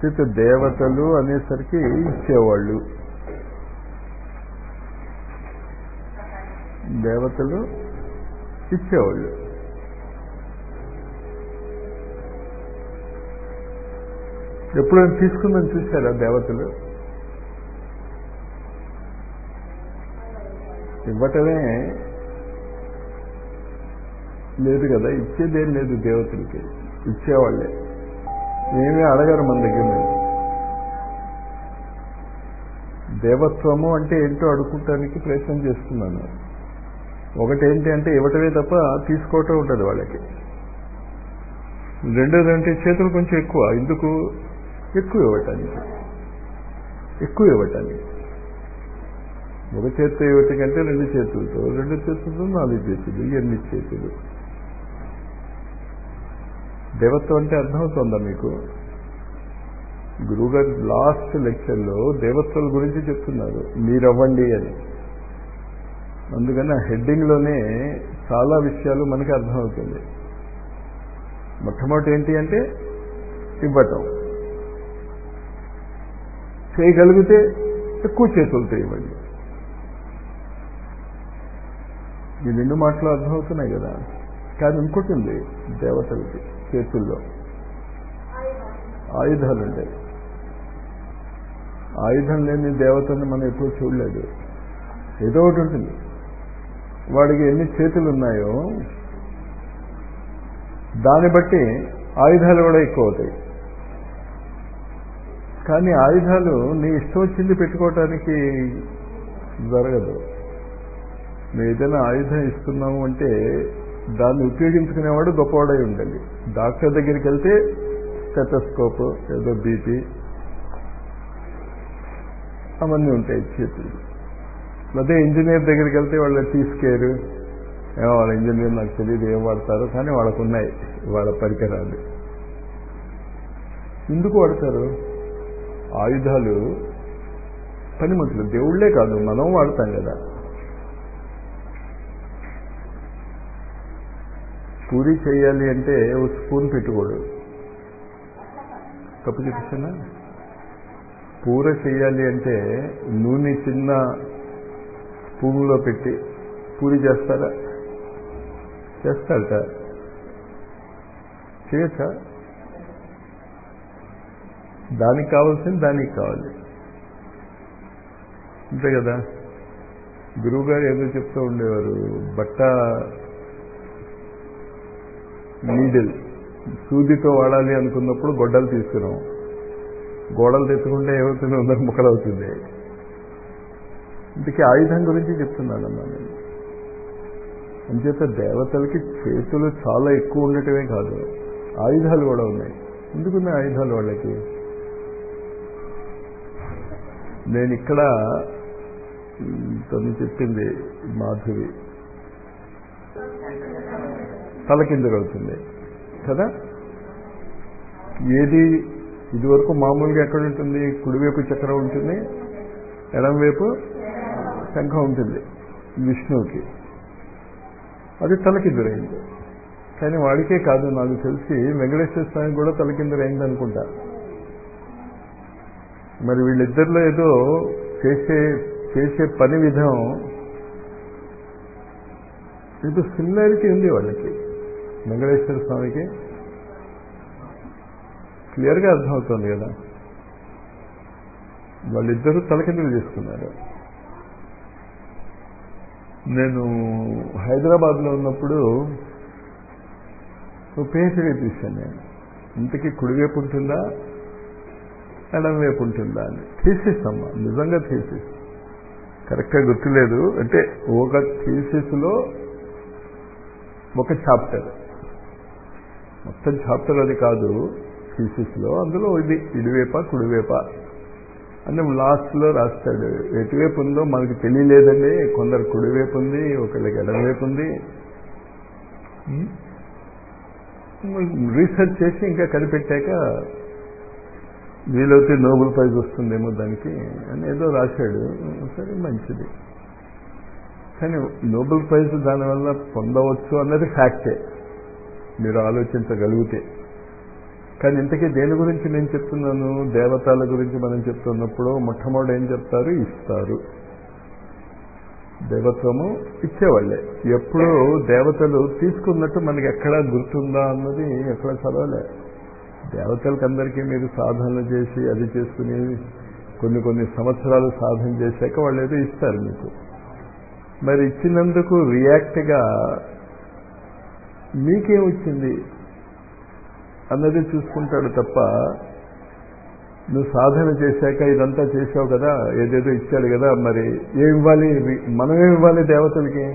చేత దేవతలు అనేసరికి ఇచ్చేవాళ్ళు దేవతలు ఇచ్చేవాళ్ళు ఎప్పుడైనా తీసుకుందని చూశారా దేవతలు ఇవ్వటమే లేదు కదా ఇచ్చేదేం లేదు దేవతలకి ఇచ్చేవాళ్ళే ఏమీ అడగరు మన దగ్గర నుంచి దేవత్వము అంటే ఏంటో అడుగుటానికి ప్రయత్నం చేస్తున్నాను ఒకటేంటి అంటే ఇవ్వటమే తప్ప తీసుకోవటం ఉంటుంది వాళ్ళకి రెండోది అంటే చేతులు కొంచెం ఎక్కువ ఎందుకు ఎక్కువ ఇవ్వటానికి ఎక్కువ ఇవ్వటానికి ఒక చేత్తో ఇవ్వటం కంటే రెండు చేతులతో రెండు చేతులతో నాలుగు చేతులు ఎనిమిది చేతులు దేవత్వం అంటే అర్థమవుతుందా మీకు గురువుగారు లాస్ట్ లెక్చర్లో దేవత్వాల గురించి చెప్తున్నారు మీరవ్వండి అని అందుకని ఆ హెడ్డింగ్లోనే చాలా విషయాలు మనకి అర్థమవుతుంది మొట్టమొదటి ఏంటి అంటే ఇవ్వటం చేయగలిగితే ఎక్కువ చేతులతో ఇవ్వండి ఈ రెండు మాటలు అర్థమవుతున్నాయి కదా కానీ ఇంకోటి ఉంది దేవతలకి చేతుల్లో ఆయుధాలు ఉంటాయి ఆయుధం లేని దేవతని మనం ఎప్పుడూ చూడలేదు ఏదో ఒకటి ఉంటుంది వాడికి ఎన్ని చేతులు ఉన్నాయో దాన్ని బట్టి ఆయుధాలు కూడా ఎక్కువ అవుతాయి కానీ ఆయుధాలు నీ ఇష్టం వచ్చింది పెట్టుకోవటానికి జరగదు మేము ఏదైనా ఆయుధం ఇస్తున్నాము అంటే దాన్ని ఉపయోగించుకునేవాడు గొప్పవాడై ఉండాలి డాక్టర్ దగ్గరికి వెళ్తే స్టెటస్కోప్ ఏదో బీపీ అవన్నీ ఉంటాయి చేతులు అదే ఇంజనీర్ దగ్గరికి వెళ్తే వాళ్ళ తీసుకేరు ఏమో వాళ్ళ ఇంజనీర్ నాకు తెలియదు ఏం వాడతారో కానీ వాళ్ళకు ఉన్నాయి వాళ్ళ పరికరాలు ఎందుకు వాడతారు ఆయుధాలు పనిముట్లు దేవుళ్లే కాదు మనం వాడతాం కదా పూరి చేయాలి అంటే ఓ స్పూన్ పెట్టుకోడు తప్పు చూపిస్తున్నా పూర చేయాలి అంటే నూనె చిన్న స్పూన్లో పెట్టి పూరి చేస్తారా చేస్తారట చేయొచ్చా దానికి కావాల్సింది దానికి కావాలి అంతే కదా గురువు గారు ఏదో చెప్తూ ఉండేవారు బట్ట నీడిల్ సూదితో వాడాలి అనుకున్నప్పుడు గొడ్డలు తీసుకున్నాం గోడలు తెచ్చుకుంటే ఏమవుతుంది వందల ముక్కలు అవుతుంది ఇందుకే ఆయుధం గురించి చెప్తున్నాను అన్నా నేను అంచేత దేవతలకి చేతులు చాలా ఎక్కువ ఉండటమే కాదు ఆయుధాలు కూడా ఉన్నాయి ఎందుకున్నాయి ఆయుధాలు వాళ్ళకి నేను ఇక్కడ తను చెప్పింది మాధురి తలకిందులవుతుంది కదా ఏది ఇదివరకు మామూలుగా ఎక్కడ ఉంటుంది కుడివైపు చక్రం ఉంటుంది ఎడంవైపు శంఖం ఉంటుంది విష్ణువుకి అది తలకిందురైంది కానీ వాడికే కాదు నాకు తెలిసి వెంకటేశ్వర స్వామి కూడా తలకిందురైంది అనుకుంటా మరి వీళ్ళిద్దరిలో ఏదో చేసే చేసే పని విధం ఏదో సిమిలారిటీ ఉంది వాళ్ళకి వెంకటేశ్వర స్వామికి క్లియర్గా అర్థమవుతుంది కదా వాళ్ళిద్దరూ తలకిందులు చేసుకున్నారు నేను హైదరాబాద్లో ఉన్నప్పుడు పిహెచ్డీ తీశాను నేను ఇంతకీ కుడివైపు ఉంటుందా ఎడం వైపు ఉంటుందా అని థీసిస్ అమ్మా నిజంగా థీసిస్ కరెక్ట్గా గుర్తులేదు అంటే ఒక థీసిస్లో ఒక చాప్టర్ మొత్తం చాప్టర్ అది కాదు థీసిస్లో అందులో ఇది ఇడివేప కుడివేప అని లాస్ట్లో రాస్తాడు ఎటువైపు ఉందో మనకు తెలియలేదండి కొందరు కుడివైపు ఉంది ఒకళ్ళకి ఎడమవైపు ఉంది రీసెర్చ్ చేసి ఇంకా కనిపెట్టాక వీలైతే నోబెల్ ప్రైజ్ వస్తుందేమో దానికి అని ఏదో రాశాడు సరే మంచిది కానీ నోబెల్ ప్రైజ్ దానివల్ల పొందవచ్చు అన్నది ఫ్యాక్టే మీరు ఆలోచించగలిగితే కానీ ఇంతకీ దేని గురించి నేను చెప్తున్నాను దేవతల గురించి మనం చెప్తున్నప్పుడు మొట్టమొదటి ఏం చెప్తారు ఇస్తారు దేవత్వము ఇచ్చేవాళ్ళే ఎప్పుడు దేవతలు తీసుకున్నట్టు మనకి ఎక్కడా గుర్తుందా అన్నది ఎక్కడ చదవలే దేవతలకి అందరికీ మీరు సాధనలు చేసి అది చేసుకుని కొన్ని కొన్ని సంవత్సరాలు సాధన చేశాక వాళ్ళు ఏదో ఇస్తారు మీకు మరి ఇచ్చినందుకు రియాక్ట్గా మీకేం వచ్చింది అన్నది చూసుకుంటాడు తప్ప నువ్వు సాధన చేశాక ఇదంతా చేసావు కదా ఏదేదో ఇచ్చాడు కదా మరి ఏం ఇవ్వాలి మనమేం ఇవ్వాలి దేవతలకి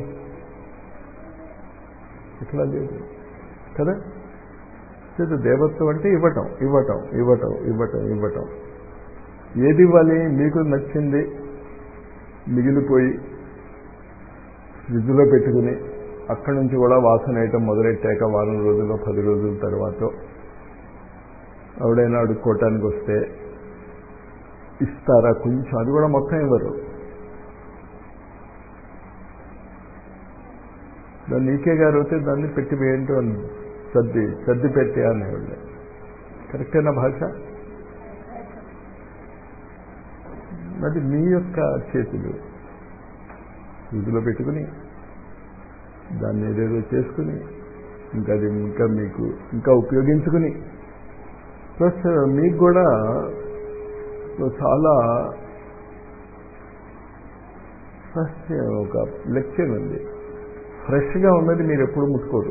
ఇట్లా లేదు కదా లేదు దేవత్వం అంటే ఇవ్వటం ఇవ్వటం ఇవ్వటం ఇవ్వటం ఇవ్వటం ఏది ఇవ్వాలి మీకు నచ్చింది మిగిలిపోయి ఫ్రిడ్జ్లో పెట్టుకుని అక్కడి నుంచి కూడా వాసన వేయటం మొదలెట్టాక వారం రోజుల్లో పది రోజుల తర్వాత ఎవడైనా అడుక్కోవటానికి వస్తే ఇస్తారా కొంచెం అది కూడా మొత్తం ఇవ్వరు దాన్ని నీకే గారు అయితే దాన్ని పెట్టి వేయంటూ అని సర్ది సర్ది పెట్టే అనేవాళ్ళు కరెక్టేనా భాష అది మీ యొక్క చేతులు వీధిలో పెట్టుకుని దాన్ని ఏదేదో చేసుకుని ఇంకా అది ఇంకా మీకు ఇంకా ఉపయోగించుకుని ప్లస్ మీకు కూడా చాలా ఫస్ట్ ఒక లెక్చర్ ఉంది ఫ్రెష్గా ఉన్నది మీరు ఎప్పుడు ముట్టుకోరు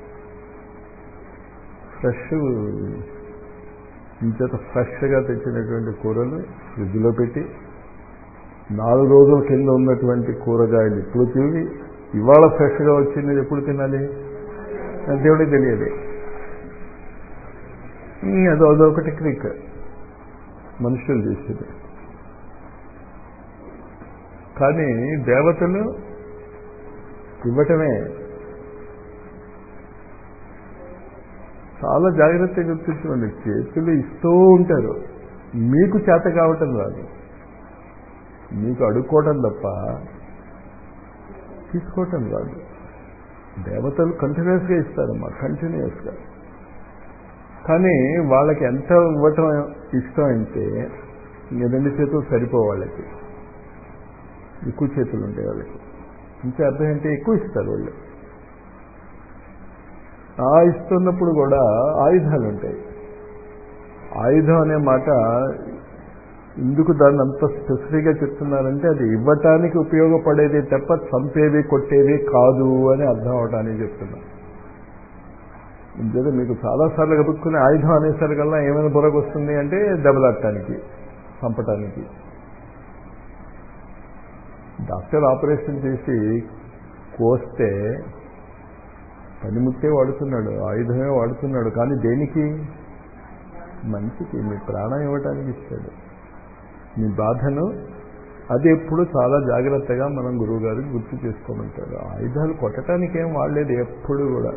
ఫ్రెష్ ఇంచేత ఫ్రెష్గా తెచ్చినటువంటి కూరలు ఫ్రిడ్జ్లో పెట్టి నాలుగు రోజుల కింద ఉన్నటువంటి కూరగాయలు ఇప్పుడు తిరిగి ఇవాళ ఫ్రెష్గా వచ్చింది ఎప్పుడు తినాలి దేవుడికి తెలియదు అది అదొక టెక్నిక్ మనుషులు చేసేది కానీ దేవతలు ఇవ్వటమే చాలా జాగ్రత్తగా గుర్తించుకోండి చేతులు ఇస్తూ ఉంటారు మీకు చేత కావటం రాదు మీకు అడుక్కోవటం తప్ప తీసుకోవటం రాదు దేవతలు కంటిన్యూస్గా ఇస్తారమ్మా కంటిన్యూస్గా కానీ వాళ్ళకి ఎంత ఇవ్వటం ఇష్టం అంటే రెండు చేతులు సరిపో వాళ్ళకి ఎక్కువ చేతులు ఉంటాయి వాళ్ళకి ఇంకా అర్థం అంటే ఎక్కువ ఇస్తారు వాళ్ళు ఆ ఇస్తున్నప్పుడు కూడా ఆయుధాలు ఉంటాయి ఆయుధం అనే మాట ఎందుకు దాన్ని అంత స్పెసిఫిక్గా చెప్తున్నారంటే అది ఇవ్వటానికి ఉపయోగపడేది తప్ప చంపేవి కొట్టేవి కాదు అని అర్థం అవటానికి చెప్తున్నా ఎందుకంటే మీకు చాలాసార్లు గబుక్కునే ఆయుధం అనేసరికల్లా ఏమైనా బుర్రకు వస్తుంది అంటే దెబ్బలాడటానికి చంపటానికి డాక్టర్ ఆపరేషన్ చేసి కోస్తే పనిముట్టే వాడుతున్నాడు ఆయుధమే వాడుతున్నాడు కానీ దేనికి మంచికి మీ ప్రాణం ఇవ్వటానికి ఇస్తాడు మీ బాధను అది ఎప్పుడు చాలా జాగ్రత్తగా మనం గురువు గారికి గుర్తు చేసుకోమంటారు ఆయుధాలు కొట్టడానికి ఏం వాడలేదు ఎప్పుడు కూడా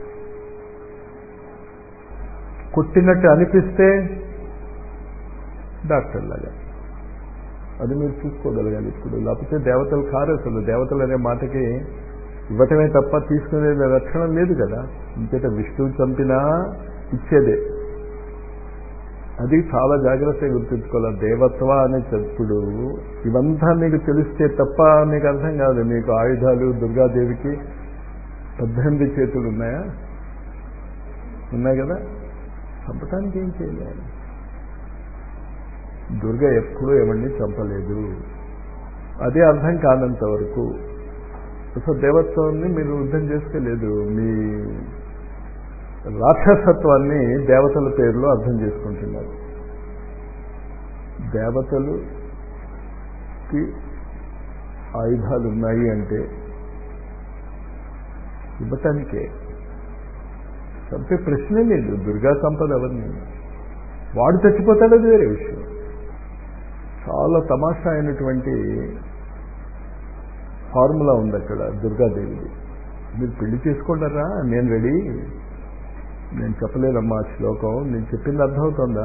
కొట్టినట్టు అనిపిస్తే డాక్టర్ లాగా అది మీరు చూసుకోగలగాలి ఇప్పుడు లేకపోతే దేవతలు కారు అసలు దేవతలు అనే మాటకి ఇవ్వటమే తప్ప తీసుకునే లక్షణం లేదు కదా ఇంకేట విష్ణువు చంపినా ఇచ్చేదే అది చాలా జాగ్రత్తగా గుర్తుంచుకోవాలి దేవత్వ అనే చెప్పుడు ఇవంతా మీకు తెలిస్తే తప్ప మీకు అర్థం కాదు మీకు ఆయుధాలు దుర్గాదేవికి పద్దెనిమిది చేతులు ఉన్నాయా ఉన్నాయి కదా చంపటానికి ఏం చేయలేదు దుర్గ ఎప్పుడూ ఎవరిని చంపలేదు అదే అర్థం కానంత వరకు అసలు దేవత్వాన్ని మీరు యుద్ధం చేసుకోలేదు మీ రాక్షసత్వాన్ని దేవతల పేరులో అర్థం చేసుకుంటున్నారు దేవతలుకి ఆయుధాలు ఉన్నాయి అంటే ఇవ్వటానికే చంపే ప్రశ్నే లేదు దుర్గా సంపద ఎవరిని వాడు చచ్చిపోతాడది వేరే విషయం చాలా తమాషా అయినటువంటి ఫార్ములా ఉంది అక్కడ దుర్గాదేవిది మీరు పెళ్లి చేసుకుంటారా నేను రెడీ నేను చెప్పలేదమ్మా ఆ శ్లోకం నేను చెప్పింది అర్థమవుతుందా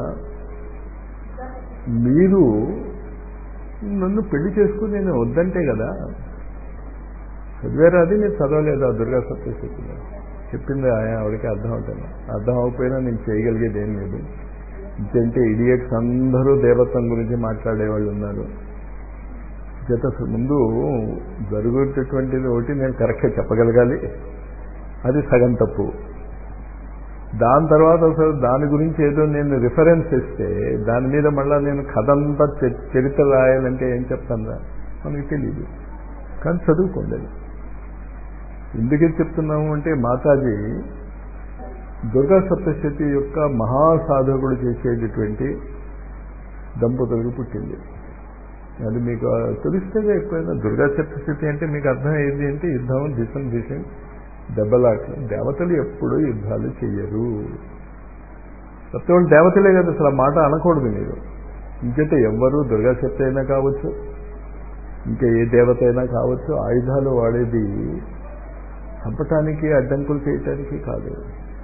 మీరు నన్ను పెళ్లి చేసుకుని నేను వద్దంటే కదా చదివారా అది నేను చదవలేదు ఆ దుర్గా సప్తశక్తిలో చెప్పింది ఆయన ఆవిడకి అర్థం అవుతాను అర్థం అవ్వకపోయినా నేను చేయగలిగేది ఏం లేదు ఇంకంటే ఇడియట్స్ అందరూ దేవత్వం గురించి మాట్లాడేవాళ్ళు ఉన్నారు జత ముందు జరుగుతున్నటువంటిది ఒకటి నేను కరెక్ట్గా చెప్పగలగాలి అది సగం తప్పు దాని తర్వాత అసలు దాని గురించి ఏదో నేను రిఫరెన్స్ ఇస్తే దాని మీద మళ్ళీ నేను కథ అంతా చరిత్ర రాయాలంటే ఏం చెప్తాను మనకి తెలియదు కానీ చదువుకోండి అది ఎందుకని చెప్తున్నాము అంటే మాతాజీ దుర్గా సప్తశతి యొక్క మహాసాధకుడు చేసేటటువంటి దంపతులకు పుట్టింది అది మీకు తెలిస్తే ఎప్పుడైనా దుర్గా సప్తశతి అంటే మీకు అర్థం అయ్యింది అంటే యుద్ధం దిశం దిశం దెబ్బలాట్లు దేవతలు ఎప్పుడూ యుద్ధాలు చెయ్యరు సత్యవాళ్ళు దేవతలే కదా అసలు ఆ మాట అనకూడదు మీరు ఇంకైతే ఎవ్వరు దుర్గా శక్తి అయినా కావచ్చు ఇంకా ఏ దేవత అయినా కావచ్చు ఆయుధాలు వాడేది చంపటానికి అడ్డంకులు చేయటానికి కాదు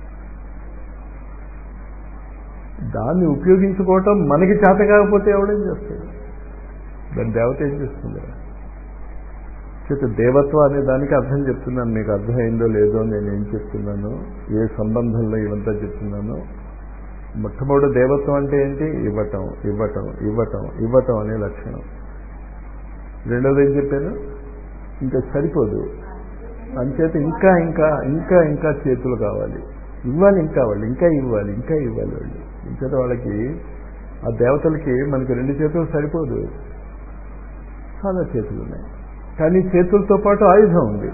దాన్ని ఉపయోగించుకోవటం మనకి చేత కాకపోతే ఎవడేం చేస్తాడు దాని దేవత ఏం చేస్తుంది చేత దేవత్వం అనే దానికి అర్థం చెప్తున్నాను మీకు అర్థమైందో లేదో నేను ఏం చెప్తున్నాను ఏ సంబంధంలో ఇవంతా చెప్తున్నాను మొట్టమొదటి దేవత్వం అంటే ఏంటి ఇవ్వటం ఇవ్వటం ఇవ్వటం ఇవ్వటం అనే లక్షణం రెండోది ఏం చెప్పాను ఇంకా సరిపోదు అంచేత ఇంకా ఇంకా ఇంకా ఇంకా చేతులు కావాలి ఇవ్వాలి ఇంకా వాళ్ళు ఇంకా ఇవ్వాలి ఇంకా ఇవ్వాలి వాళ్ళు ఇంచేత వాళ్ళకి ఆ దేవతలకి మనకి రెండు చేతులు సరిపోదు చాలా చేతులు ఉన్నాయి కానీ చేతులతో పాటు ఆయుధం ఉంది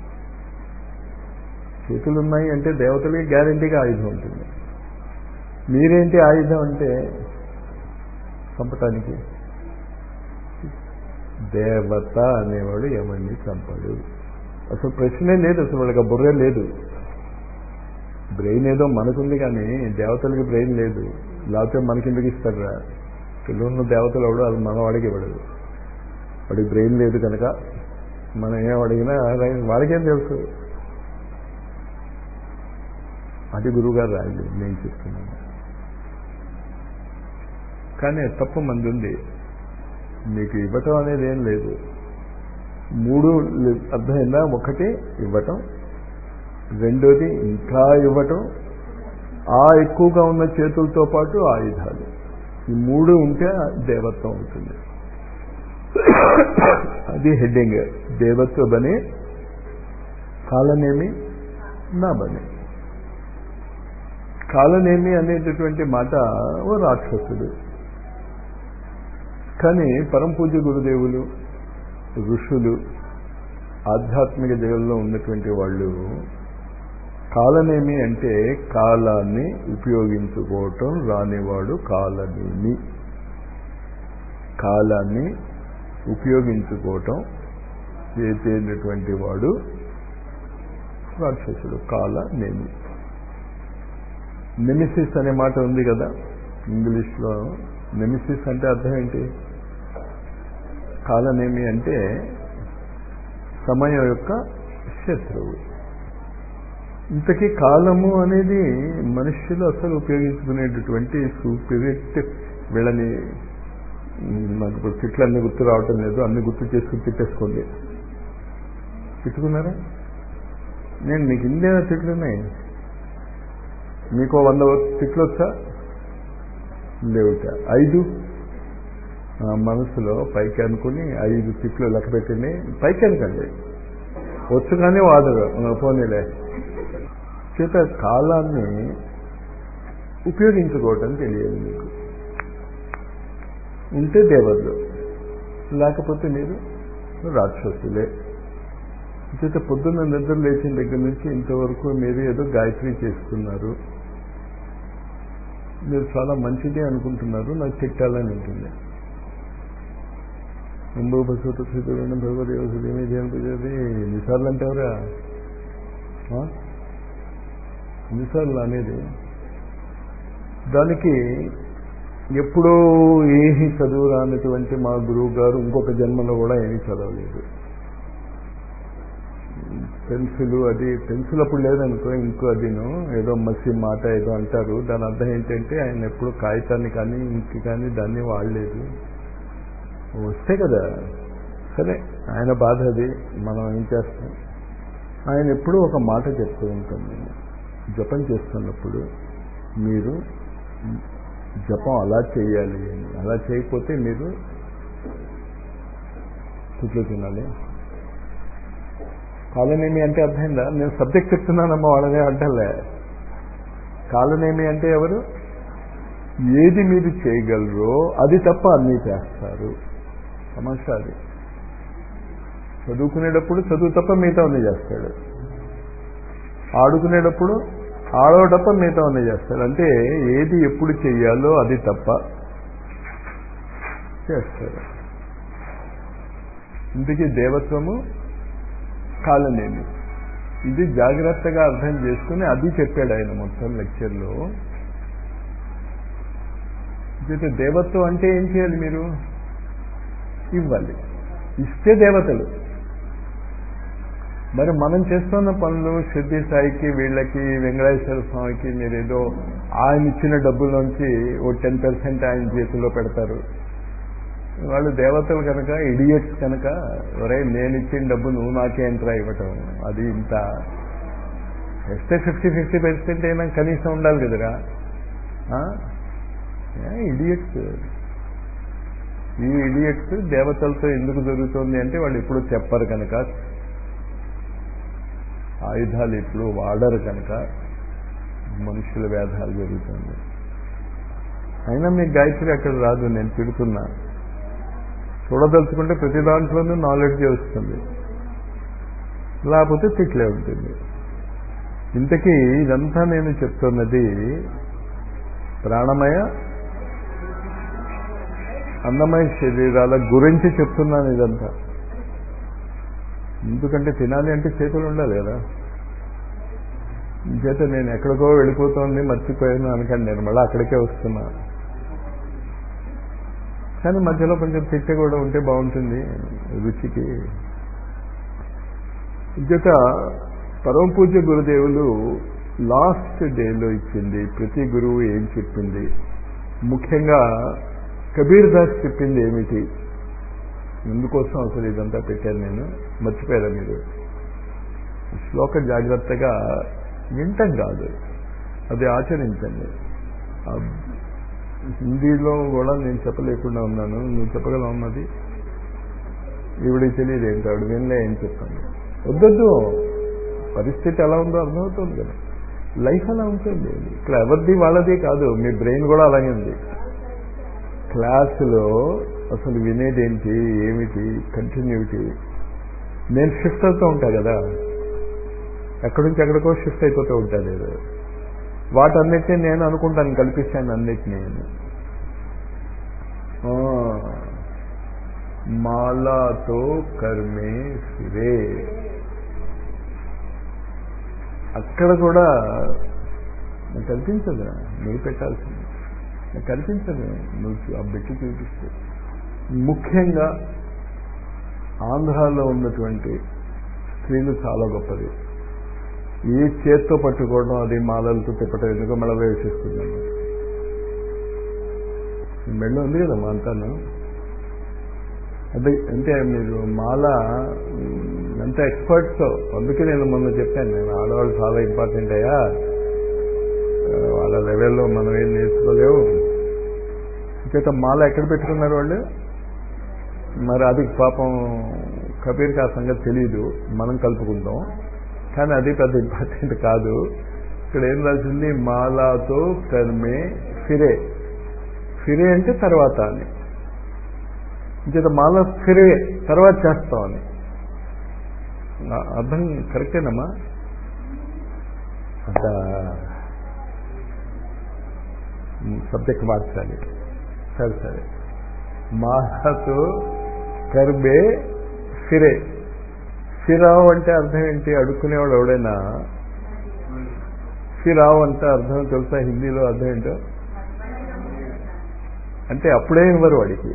చేతులు ఉన్నాయి అంటే దేవతలకి గ్యారంటీగా ఆయుధం ఉంటుంది మీరేంటి ఆయుధం అంటే చంపటానికి దేవత అనేవాడు ఎవరిని చంపడు అసలు ప్రశ్నే లేదు అసలు వాళ్ళకి ఆ బుర్రే లేదు బ్రెయిన్ ఏదో మనకుంది కానీ దేవతలకి బ్రెయిన్ లేదు లేకపోతే మనకిందుకు ఇస్తారా పిల్లన్న దేవతలు అవడు అది మన వాడికి ఇవ్వడు వాడికి బ్రెయిన్ లేదు కనుక మనం ఏం అడిగినా వాడికేం తెలుసు అది గురువుగారు రాయలేదు నేను చెప్తున్నాను కానీ తప్పు మంది ఉంది మీకు ఇవ్వటం అనేది ఏం లేదు మూడు అర్థమైందా ఒకటి ఇవ్వటం రెండోది ఇంకా ఇవ్వటం ఆ ఎక్కువగా ఉన్న చేతులతో పాటు ఆయుధాలు ఈ మూడు ఉంటే దేవత్వం అవుతుంది అది హెడ్డింగ్ దేవత్వ బని కాలనేమి నా బని కాలనేమి అనేటటువంటి మాట ఓ రాక్షసుడు కానీ పరంపూజ్య గురుదేవులు ఋషులు ఆధ్యాత్మిక జగంలో ఉన్నటువంటి వాళ్ళు కాలనేమి అంటే కాలాన్ని ఉపయోగించుకోవటం రానివాడు కాలనేమి కాలాన్ని ఉపయోగించుకోవటం చేసేటటువంటి వాడు రాక్షసుడు కాలనేమి నెమిసిస్ అనే మాట ఉంది కదా ఇంగ్లీష్లో నెమిసిస్ అంటే అర్థం ఏంటి కాలనేమి అంటే సమయం యొక్క శత్రువు ఇంతకీ కాలము అనేది మనుష్యులు అసలు ఉపయోగించుకునేటటువంటి సూపిరిట్ వీళ్ళని నాకు ఇప్పుడు తిట్లు అన్ని గుర్తు రావటం లేదు అన్ని గుర్తు చేసుకుని తిట్టేసుకోండి తిట్టుకున్నారా నేను మీకు ఇందేనా తిట్లున్నాయి మీకు వంద తిట్లు వచ్చా లేవుట ఐదు మనసులో పైకి అనుకుని ఐదు తిట్లు లెక్క పెట్టింది పైకి అనుకండి వచ్చు కానీ వాడరు పోనీలే చేత కాలాన్ని ఉపయోగించుకోవటం తెలియదు మీకు ఉంటే దేవతలు లేకపోతే మీరు రాక్షసులే చేత పొద్దున్న నిద్ర లేచిన దగ్గర నుంచి ఇంతవరకు మీరు ఏదో గాయత్రి చేస్తున్నారు మీరు చాలా మంచిది అనుకుంటున్నారు నాకు తిట్టాలని ఉంటుంది ముందు బసవత స్థితులను భగవదేవసుదేమి దేనిపది ఎన్నిసార్లు అంటావురా ఎన్నిసార్లు అనేది దానికి ఎప్పుడో ఏమీ చదువు రానటువంటి మా గురువు గారు ఇంకొక జన్మలో కూడా ఏమీ చదవలేదు పెన్సిల్ అది పెన్సిల్ అప్పుడు లేదనుకో ఇంకో అదిను ఏదో మసి మాట ఏదో అంటారు దాని అర్థం ఏంటంటే ఆయన ఎప్పుడు కాగితాన్ని కానీ ఇంక కానీ దాన్ని వాడలేదు వస్తే కదా సరే ఆయన బాధ అది మనం ఏం చేస్తాం ఆయన ఎప్పుడూ ఒక మాట చెప్తూ ఉంటాను నేను జపం చేస్తున్నప్పుడు మీరు జపం అలా చేయాలి అని అలా చేయకపోతే మీరు తిట్లు తినాలి కాలనేమి అంటే అర్థమైందా నేను సబ్జెక్ట్ చెప్తున్నానమ్మా వాళ్ళనే అంటలే కాలనేమి అంటే ఎవరు ఏది మీరు చేయగలరో అది తప్ప అన్నీ చేస్తారు సమస్య అది చదువుకునేటప్పుడు చదువు తప్ప మిగతా అన్నీ చేస్తాడు ఆడుకునేటప్పుడు ఆడో తప్ప మిగతా అన్నీ చేస్తాడు అంటే ఏది ఎప్పుడు చెయ్యాలో అది తప్ప చేస్తాడు ఇందుకే దేవత్వము కాలనేమి ఇది జాగ్రత్తగా అర్థం చేసుకుని అది చెప్పాడు ఆయన మొత్తం లెక్చర్లో అయితే దేవత్వం అంటే ఏం చేయాలి మీరు ఇవ్వాలి ఇస్తే దేవతలు మరి మనం చేస్తున్న పనులు సిద్ధి సాయికి వీళ్ళకి వెంకటేశ్వర స్వామికి మీరు ఏదో ఆయన ఇచ్చిన డబ్బుల్లోంచి ఓ టెన్ పర్సెంట్ ఆయన చేతిలో పెడతారు వాళ్ళు దేవతలు కనుక ఇడియట్స్ కనుక ఒరే నేను ఇచ్చిన డబ్బు నువ్వు నాకే ఎంట్రా ఇవ్వటం అది ఇంత ఎస్తే ఫిఫ్టీ ఫిఫ్టీ పర్సెంట్ అయినా కనీసం ఉండాలి కదరా ఇడియట్స్ ఈ ఇడియట్స్ దేవతలతో ఎందుకు జరుగుతుంది అంటే వాళ్ళు ఎప్పుడు చెప్పరు కనుక ఆయుధాలు ఇప్పుడు వాడరు కనుక మనుషుల వేధాలు జరుగుతుంది అయినా మీకు గాయత్రి అక్కడ రాదు నేను తిడుతున్నా చూడదలుచుకుంటే ప్రతి దాంట్లోనూ నాలెడ్జ్ వస్తుంది లేకపోతే తిట్లే ఉంటుంది ఇంతకీ ఇదంతా నేను చెప్తున్నది ప్రాణమయ అన్నమయ శరీరాల గురించి చెప్తున్నాను ఇదంతా ఎందుకంటే తినాలి అంటే చేతులు ఉండాలి కదా చేత నేను ఎక్కడికో వెళ్ళిపోతుంది మర్చిపోయాను అనకండి నేను మళ్ళీ అక్కడికే వస్తున్నా కానీ మధ్యలో కొంచెం తిట్ట కూడా ఉంటే బాగుంటుంది రుచికి జత పరమ పూజ్య గురుదేవులు లాస్ట్ డేలో ఇచ్చింది ప్రతి గురువు ఏం చెప్పింది ముఖ్యంగా కబీర్ దాస్ చెప్పింది ఏమిటి ఎందుకోసం అసలు ఇదంతా పెట్టాను నేను మర్చిపోయారా మీరు శ్లోక జాగ్రత్తగా వింటం కాదు అది ఆచరించండి హిందీలో కూడా నేను చెప్పలేకుండా ఉన్నాను నువ్వు చెప్పగల ఉన్నది ఈవిడికి తెలియదు ఏంటో ఆవిడ వినలే ఏం చెప్తాను వద్దొద్దు పరిస్థితి ఎలా ఉందో అర్థమవుతుంది కదా లైఫ్ అలా ఉంటుంది ఇక్కడ ఎవరిది వాళ్ళది కాదు మీ బ్రెయిన్ కూడా అలాగే ఉంది క్లాసులో అసలు వినేదేంటి ఏమిటి కంటిన్యూటీ నేను షిఫ్ట్ అవుతూ ఉంటా కదా ఎక్కడి నుంచి ఎక్కడికో షిఫ్ట్ అయిపోతూ ఉంటాను నేను వాటన్నిటిని నేను అనుకుంటాను కల్పిస్తాను అన్నిటినీ మాలాతో కర్మే ఫిరే అక్కడ కూడా నాకు కల్పించదు నువ్వు పెట్టాల్సింది నాకు కల్పించదు నువ్వు ఆ పెట్టి చూపిస్తే ముఖ్యంగా ఆంధ్రాలో ఉన్నటువంటి స్త్రీలు చాలా గొప్పది ఈ చేత్తో పట్టుకోవడం అది మాలలతో తిప్పటం ఎందుకో మళ్ళీ వేసేస్తున్నాను మెళ్ళ ఉంది కదా మా అంతాను అదే అంటే మీరు మాల ఎంత ఎక్స్పర్ట్స్ అందుకే నేను మొన్న చెప్పాను నేను ఆడవాళ్ళు చాలా ఇంపార్టెంట్ అయ్యా వాళ్ళ లెవెల్లో మనం ఏం నేర్చుకోలేవు చేత మాల ఎక్కడ పెట్టుకున్నారు వాళ్ళు మరి అది పాపం కబీర్కి ఆ సంగతి తెలియదు మనం కలుపుకుంటాం కానీ అది పెద్ద ఇంపార్టెంట్ కాదు ఇక్కడ ఏం రాసింది మాలాతో కర్మే ఫిరే ఫిరే అంటే తర్వాత అని ఇంకేత మాల ఫిరే తర్వాత చేస్తామని అర్థం కరెక్టేనమ్మా అంత సబ్జెక్ట్ మార్చాలి సరే సరే మాలతో కర్బే ఫిరే ఫిరావు అంటే అర్థం ఏంటి అడుక్కునేవాడు ఎవడైనా ఫిరావు అంటే అర్థం తెలుసా హిందీలో అర్థం ఏంటో అంటే అప్పుడే ఇవ్వరు వాడికి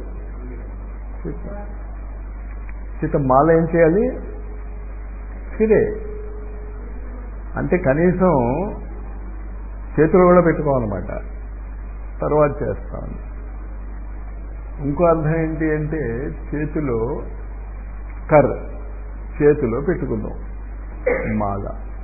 చిత్త మాల ఏం చేయాలి ఫిరే అంటే కనీసం చేతులు కూడా పెట్టుకోవాలన్నమాట తర్వాత చేస్తాను ఇంకో అర్థం ఏంటి అంటే చేతిలో కర్ చేతిలో పెట్టుకుందాం మాల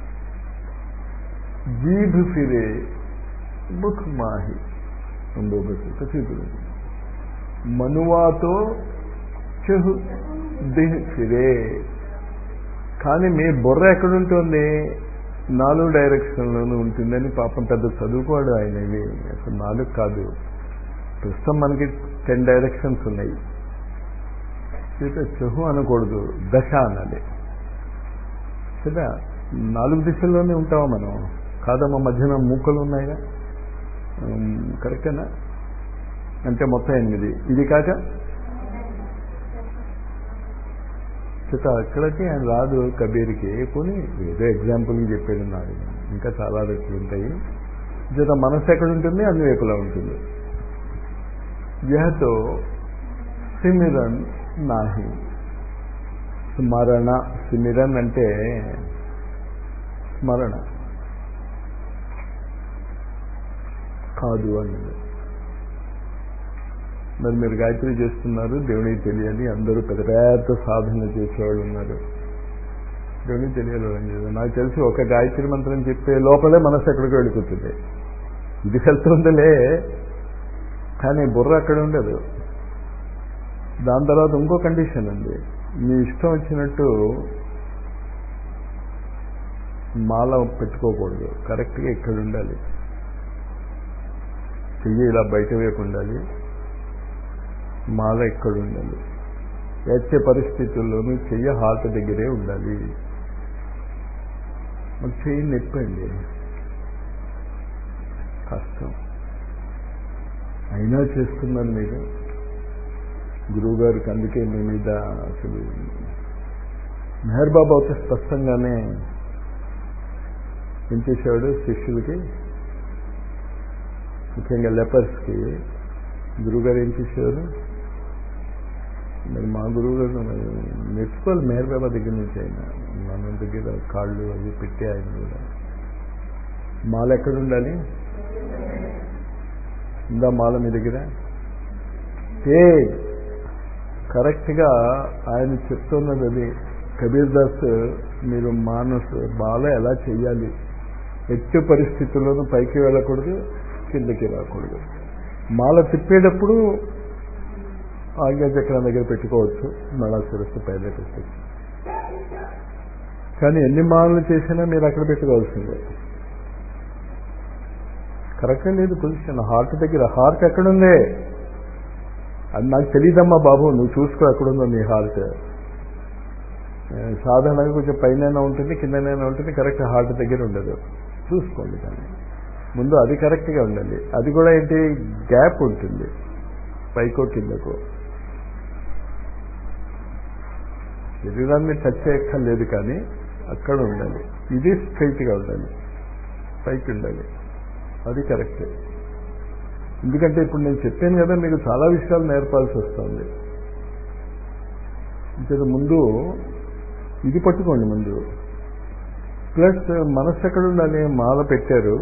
జీభ ఫిరే ముఖ మాహి రెండో బస్సు కసీపుడు మనువాతో చెహు దిహ్ ఫిరే కానీ మీ బుర్ర ఎక్కడుంటుంది నాలుగు డైరెక్షన్లోనూ ఉంటుందని పాపం పెద్ద చదువుకోడు ఆయన ఇవి అసలు నాలుగు కాదు ప్రస్తుతం మనకి టెన్ డైరెక్షన్స్ ఉన్నాయి అయితే చెహు అనకూడదు దశ అనాలి కదా నాలుగు దిశల్లోనే ఉంటామా మనం కాదమ్మా మధ్యన మూకలు ఉన్నాయిగా కరెక్టేనా అంటే మొత్తం ఎనిమిది ఇది కాక చేత అక్కడికి ఆయన రాదు కబీర్కి కొని ఏదో ఎగ్జాంపుల్కి చెప్పాడు నాకు ఇంకా చాలా రెట్లు ఉంటాయి చేత మనసు ఎక్కడ ఉంటుంది అన్ని వైపులా ఉంటుంది యహతో సిమిరన్ నాహి స్మరణ సిమిరన్ అంటే స్మరణ కాదు అన్నది మరి మీరు గాయత్రి చేస్తున్నారు దేవునికి తెలియాలి అందరూ పెద్ద పెద్ద సాధన చేసేవాళ్ళు ఉన్నారు దేవునికి తెలియాలి ఏం చేయాలి నాకు తెలిసి ఒక గాయత్రి మంత్రం చెప్పే లోపలే మనసు ఎక్కడికి వెళ్ళిపోతుంది ఇది వెళ్తుందిలే కానీ బుర్ర అక్కడ ఉండదు దాని తర్వాత ఇంకో కండిషన్ ఉంది మీ ఇష్టం వచ్చినట్టు మాల పెట్టుకోకూడదు కరెక్ట్గా ఇక్కడ ఉండాలి చెయ్యి ఇలా బయట వైపు ఉండాలి మాల ఎక్కడ ఉండాలి ఎచ్చే పరిస్థితుల్లోనూ చెయ్యి హార్ట్ దగ్గరే ఉండాలి మరి చెయ్యి నొప్పండి కష్టం అయినా చేస్తున్నారు మీరు గురువు గారికి అందుకే మీ మీద అసలు మెహర్ బాబు అయితే స్పష్టంగానే ఏం చేసేవాడు శిష్యులకి ముఖ్యంగా లెపర్స్కి గురువుగారు ఏం చేసేవారు మరి మా గురువు గారు నేర్చుకోవాలి మేర్ బాబా దగ్గర నుంచి ఆయన మన దగ్గర కాళ్ళు అవి పెట్టి ఆయన కూడా మాల ఎక్కడ ఉండాలి ఉందా మాల మీ దగ్గర ఏ కరెక్ట్గా ఆయన చెప్తున్నది అది కబీర్ దాస్ మీరు మానసు బాల ఎలా చెయ్యాలి ఎట్టి పరిస్థితుల్లోనూ పైకి వెళ్ళకూడదు కిందకి రాకూడదు మాల తిప్పేటప్పుడు ఆజ్ఞాచక్రం దగ్గర పెట్టుకోవచ్చు మళ్ళా శిరస్సు పైన పెట్టచ్చు కానీ ఎన్ని మాలలు చేసినా మీరు అక్కడ పెట్టుకోవాల్సిందే కరెక్టే లేదు పొజిషన్ హార్ట్ దగ్గర హార్ట్ ఎక్కడుంది అది నాకు తెలియదమ్మా బాబు నువ్వు చూసుకో ఎక్కడుందో నీ హార్ట్ సాధారణంగా కొంచెం పైన ఉంటుంది కిందనైనా ఉంటుంది కరెక్ట్ హార్ట్ దగ్గర ఉండదు చూసుకోండి కానీ ముందు అది కరెక్ట్గా ఉండాలి అది కూడా ఏంటి గ్యాప్ ఉంటుంది పైకో కిందకో శరీరాన్ని టచ్ చేయక్కర్లేదు కానీ అక్కడ ఉండాలి ఇది స్ట్రైట్గా ఉండాలి పైకి ఉండాలి అది కరెక్టే ఎందుకంటే ఇప్పుడు నేను చెప్పాను కదా మీకు చాలా విషయాలు నేర్పాల్సి వస్తుంది ఇంకేదో ముందు ఇది పట్టుకోండి ముందు ప్లస్ మనస్సు ఎక్కడ ఉండాలి మాల పెట్టారు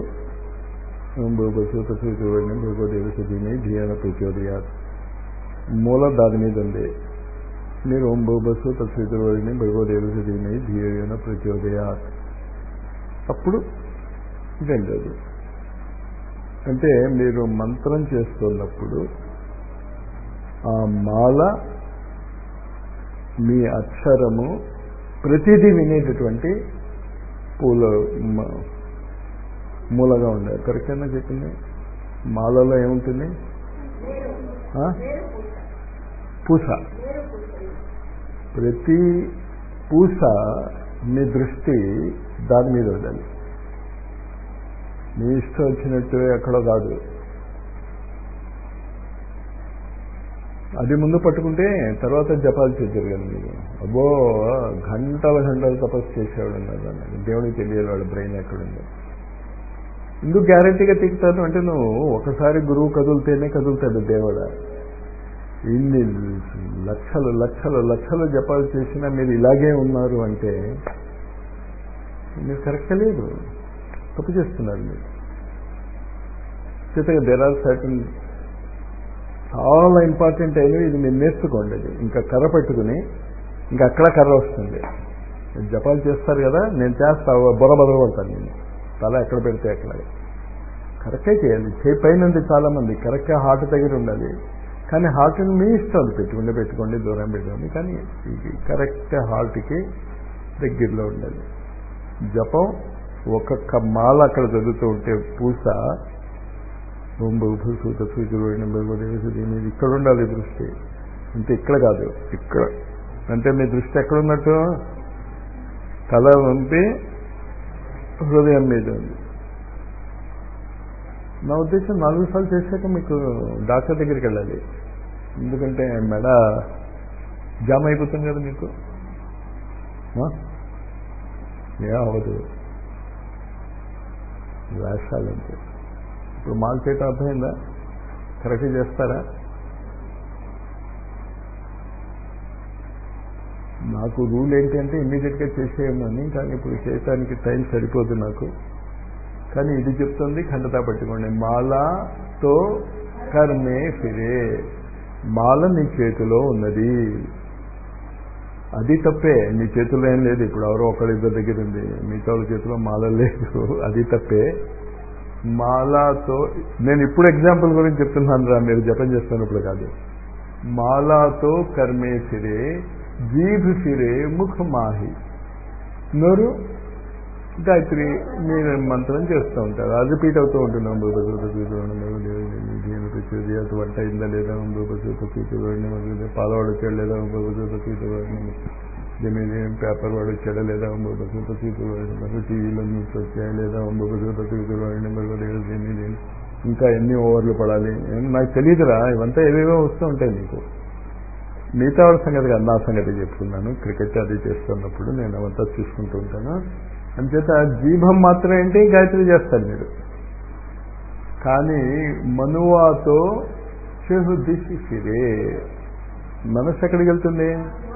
చూడండి భూగోదేవి సుధీని ధ్యాన ప్రచోదయా మూల దాని మీద ఉంది మీరు ఓం భూబస్సు తత్సూతుడిని భగవదేవి సుధీని ధ్యేయన ప్రచోదయా అప్పుడు వెళ్ళదు అంటే మీరు మంత్రం చేస్తున్నప్పుడు ఆ మాల మీ అక్షరము ప్రతిదీ వినేటటువంటి పూల మూలగా ఉండాలి కరెక్టేనా చెప్పింది మాలలో ఏముంటుంది పూస ప్రతి పూస మీ దృష్టి దాని మీద ఉండాలి మీ ఇష్టం వచ్చినట్టు ఎక్కడో కాదు అది ముందు పట్టుకుంటే తర్వాత జపాలు చేశారు కదా మీరు అబ్బో గంటల గంటలు తపస్సు చేసేవాడు ఉన్నారు అన్నది దేవుడికి తెలియదు వాడు బ్రెయిన్ ఎక్కడుందో ఎందుకు గ్యారంటీగా తిక్కుతాను అంటే నువ్వు ఒకసారి గురువు కదులుతేనే కదులుతాడు దేవుడు ఇన్ని లక్షలు లక్షలు లక్షలు జపాలు చేసినా మీరు ఇలాగే ఉన్నారు అంటే మీరు కరెక్ట్ లేదు తప్పు చేస్తున్నారు మీరు చేతగా దెర్ ఆర్ సర్టన్ చాలా ఇంపార్టెంట్ అయినవి ఇది మీరు నేర్చుకోండి అది ఇంకా కర్ర పెట్టుకుని ఇంకా అక్కడ కర్ర వస్తుంది జపాలు చేస్తారు కదా నేను చేస్తా బుర్ర బదులు కొడతాను నేను తల ఎక్కడ పెడితే ఎక్కడ కరెక్టే చేయాలి చేయి పైన ఉంది చాలా మంది కరెక్ట్గా హార్ట్ దగ్గర ఉండాలి కానీ హార్ట్ని మీ ఇష్టం అది పెట్టుకుంటే పెట్టుకోండి దూరం పెట్టుకోండి కానీ ఇది కరెక్ట్ హార్ట్కి దగ్గరలో ఉండాలి జపం ఒక్కొక్క మాల అక్కడ చదువుతూ ఉంటే పూస బొంబు సూత సూచులు దీని ఇక్కడ ఉండాలి దృష్టి అంటే ఇక్కడ కాదు ఇక్కడ అంటే మీ దృష్టి ఎక్కడ ఉన్నట్టు తల వంపి హృదయం మీద ఉంది నా ఉద్దేశం నాలుగు సార్లు చేశాక మీకు డాక్టర్ దగ్గరికి వెళ్ళాలి ఎందుకంటే మెడ జామ్ అయిపోతుంది కదా మీకు ఏ అవ్వదు వేషాలంటే ఇప్పుడు మాల్ చేయటం అర్థమైందా కరెక్ట్ చేస్తారా నాకు రూల్ ఏంటంటే ఇమ్మీడియట్గా చేసేయమని కానీ ఇప్పుడు చేయటానికి టైం సరిపోదు నాకు కానీ ఇది చెప్తుంది ఖండతా పట్టుకోండి మాలతో కర్మే ఫిరే మాల నీ చేతిలో ఉన్నది అది తప్పే మీ చేతిలో ఏం లేదు ఇప్పుడు ఎవరో ఒకళ్ళిద్దరి దగ్గర ఉంది మిగతా వాళ్ళ చేతిలో మాల లేదు అది తప్పే మాలాతో నేను ఇప్పుడు ఎగ్జాంపుల్ గురించి చెప్తున్నాను రా మీరు జపం చేస్తున్నప్పుడు కాదు మాలాతో కర్మే ఫిరే జీభ్ ఫిరే ముఖ మాహి నోరు గాయత్రి మీరు మంత్రం చేస్తూ ఉంటారు అది రిపీట్ అవుతూ ఉంటున్నాం అది వంట అయిందా లేదా పాలవాడు వచ్చాడు లేదా దీని పేపర్ వాడు వచ్చాడా లేదా టీవీలో న్యూస్ వచ్చాయా లేదా దీన్ని ఇంకా ఎన్ని ఓవర్లు పడాలి నాకు తెలియదురా ఇవంతా ఏవేవో వస్తూ ఉంటాయి నీకు మిగతా వాళ్ళ సంగతి కాదు నా సంగతి చెప్తున్నాను క్రికెట్ అది చేస్తున్నప్పుడు నేను అవంతా చూసుకుంటూ ఉంటాను అంచేత జీభం మాత్రం ఏంటి గాయత్రి చేస్తారు మీరు కానీ మనువాతో చెహు దిశి ఫిరే మనసు ఎక్కడికి వెళ్తుంది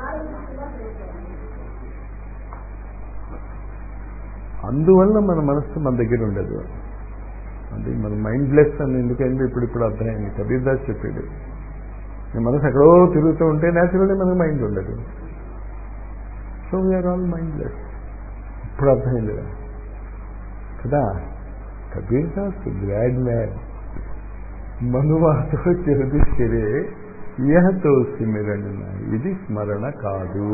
అందువల్ల మన మనస్సు మన దగ్గర ఉండదు అది మన మైండ్లెస్ అని ఎందుకంటే ఇప్పుడు ఇప్పుడు అర్థమైంది కబీర్ దాస్ చెప్పాడు మీ మనసు ఎక్కడో తిరుగుతూ ఉంటే న్యాచురల్లీ మనకు మైండ్ ఉండదు సో వీఆర్ ఆల్ మైండ్లెస్ ఇప్పుడు అర్థమైంది కదా కబీర్ దాస్ గ్రాడ్ మ్యాన్ మనువాతో చెరుది చెరే ఇహతో సిమిరణ ఇది స్మరణ కాదు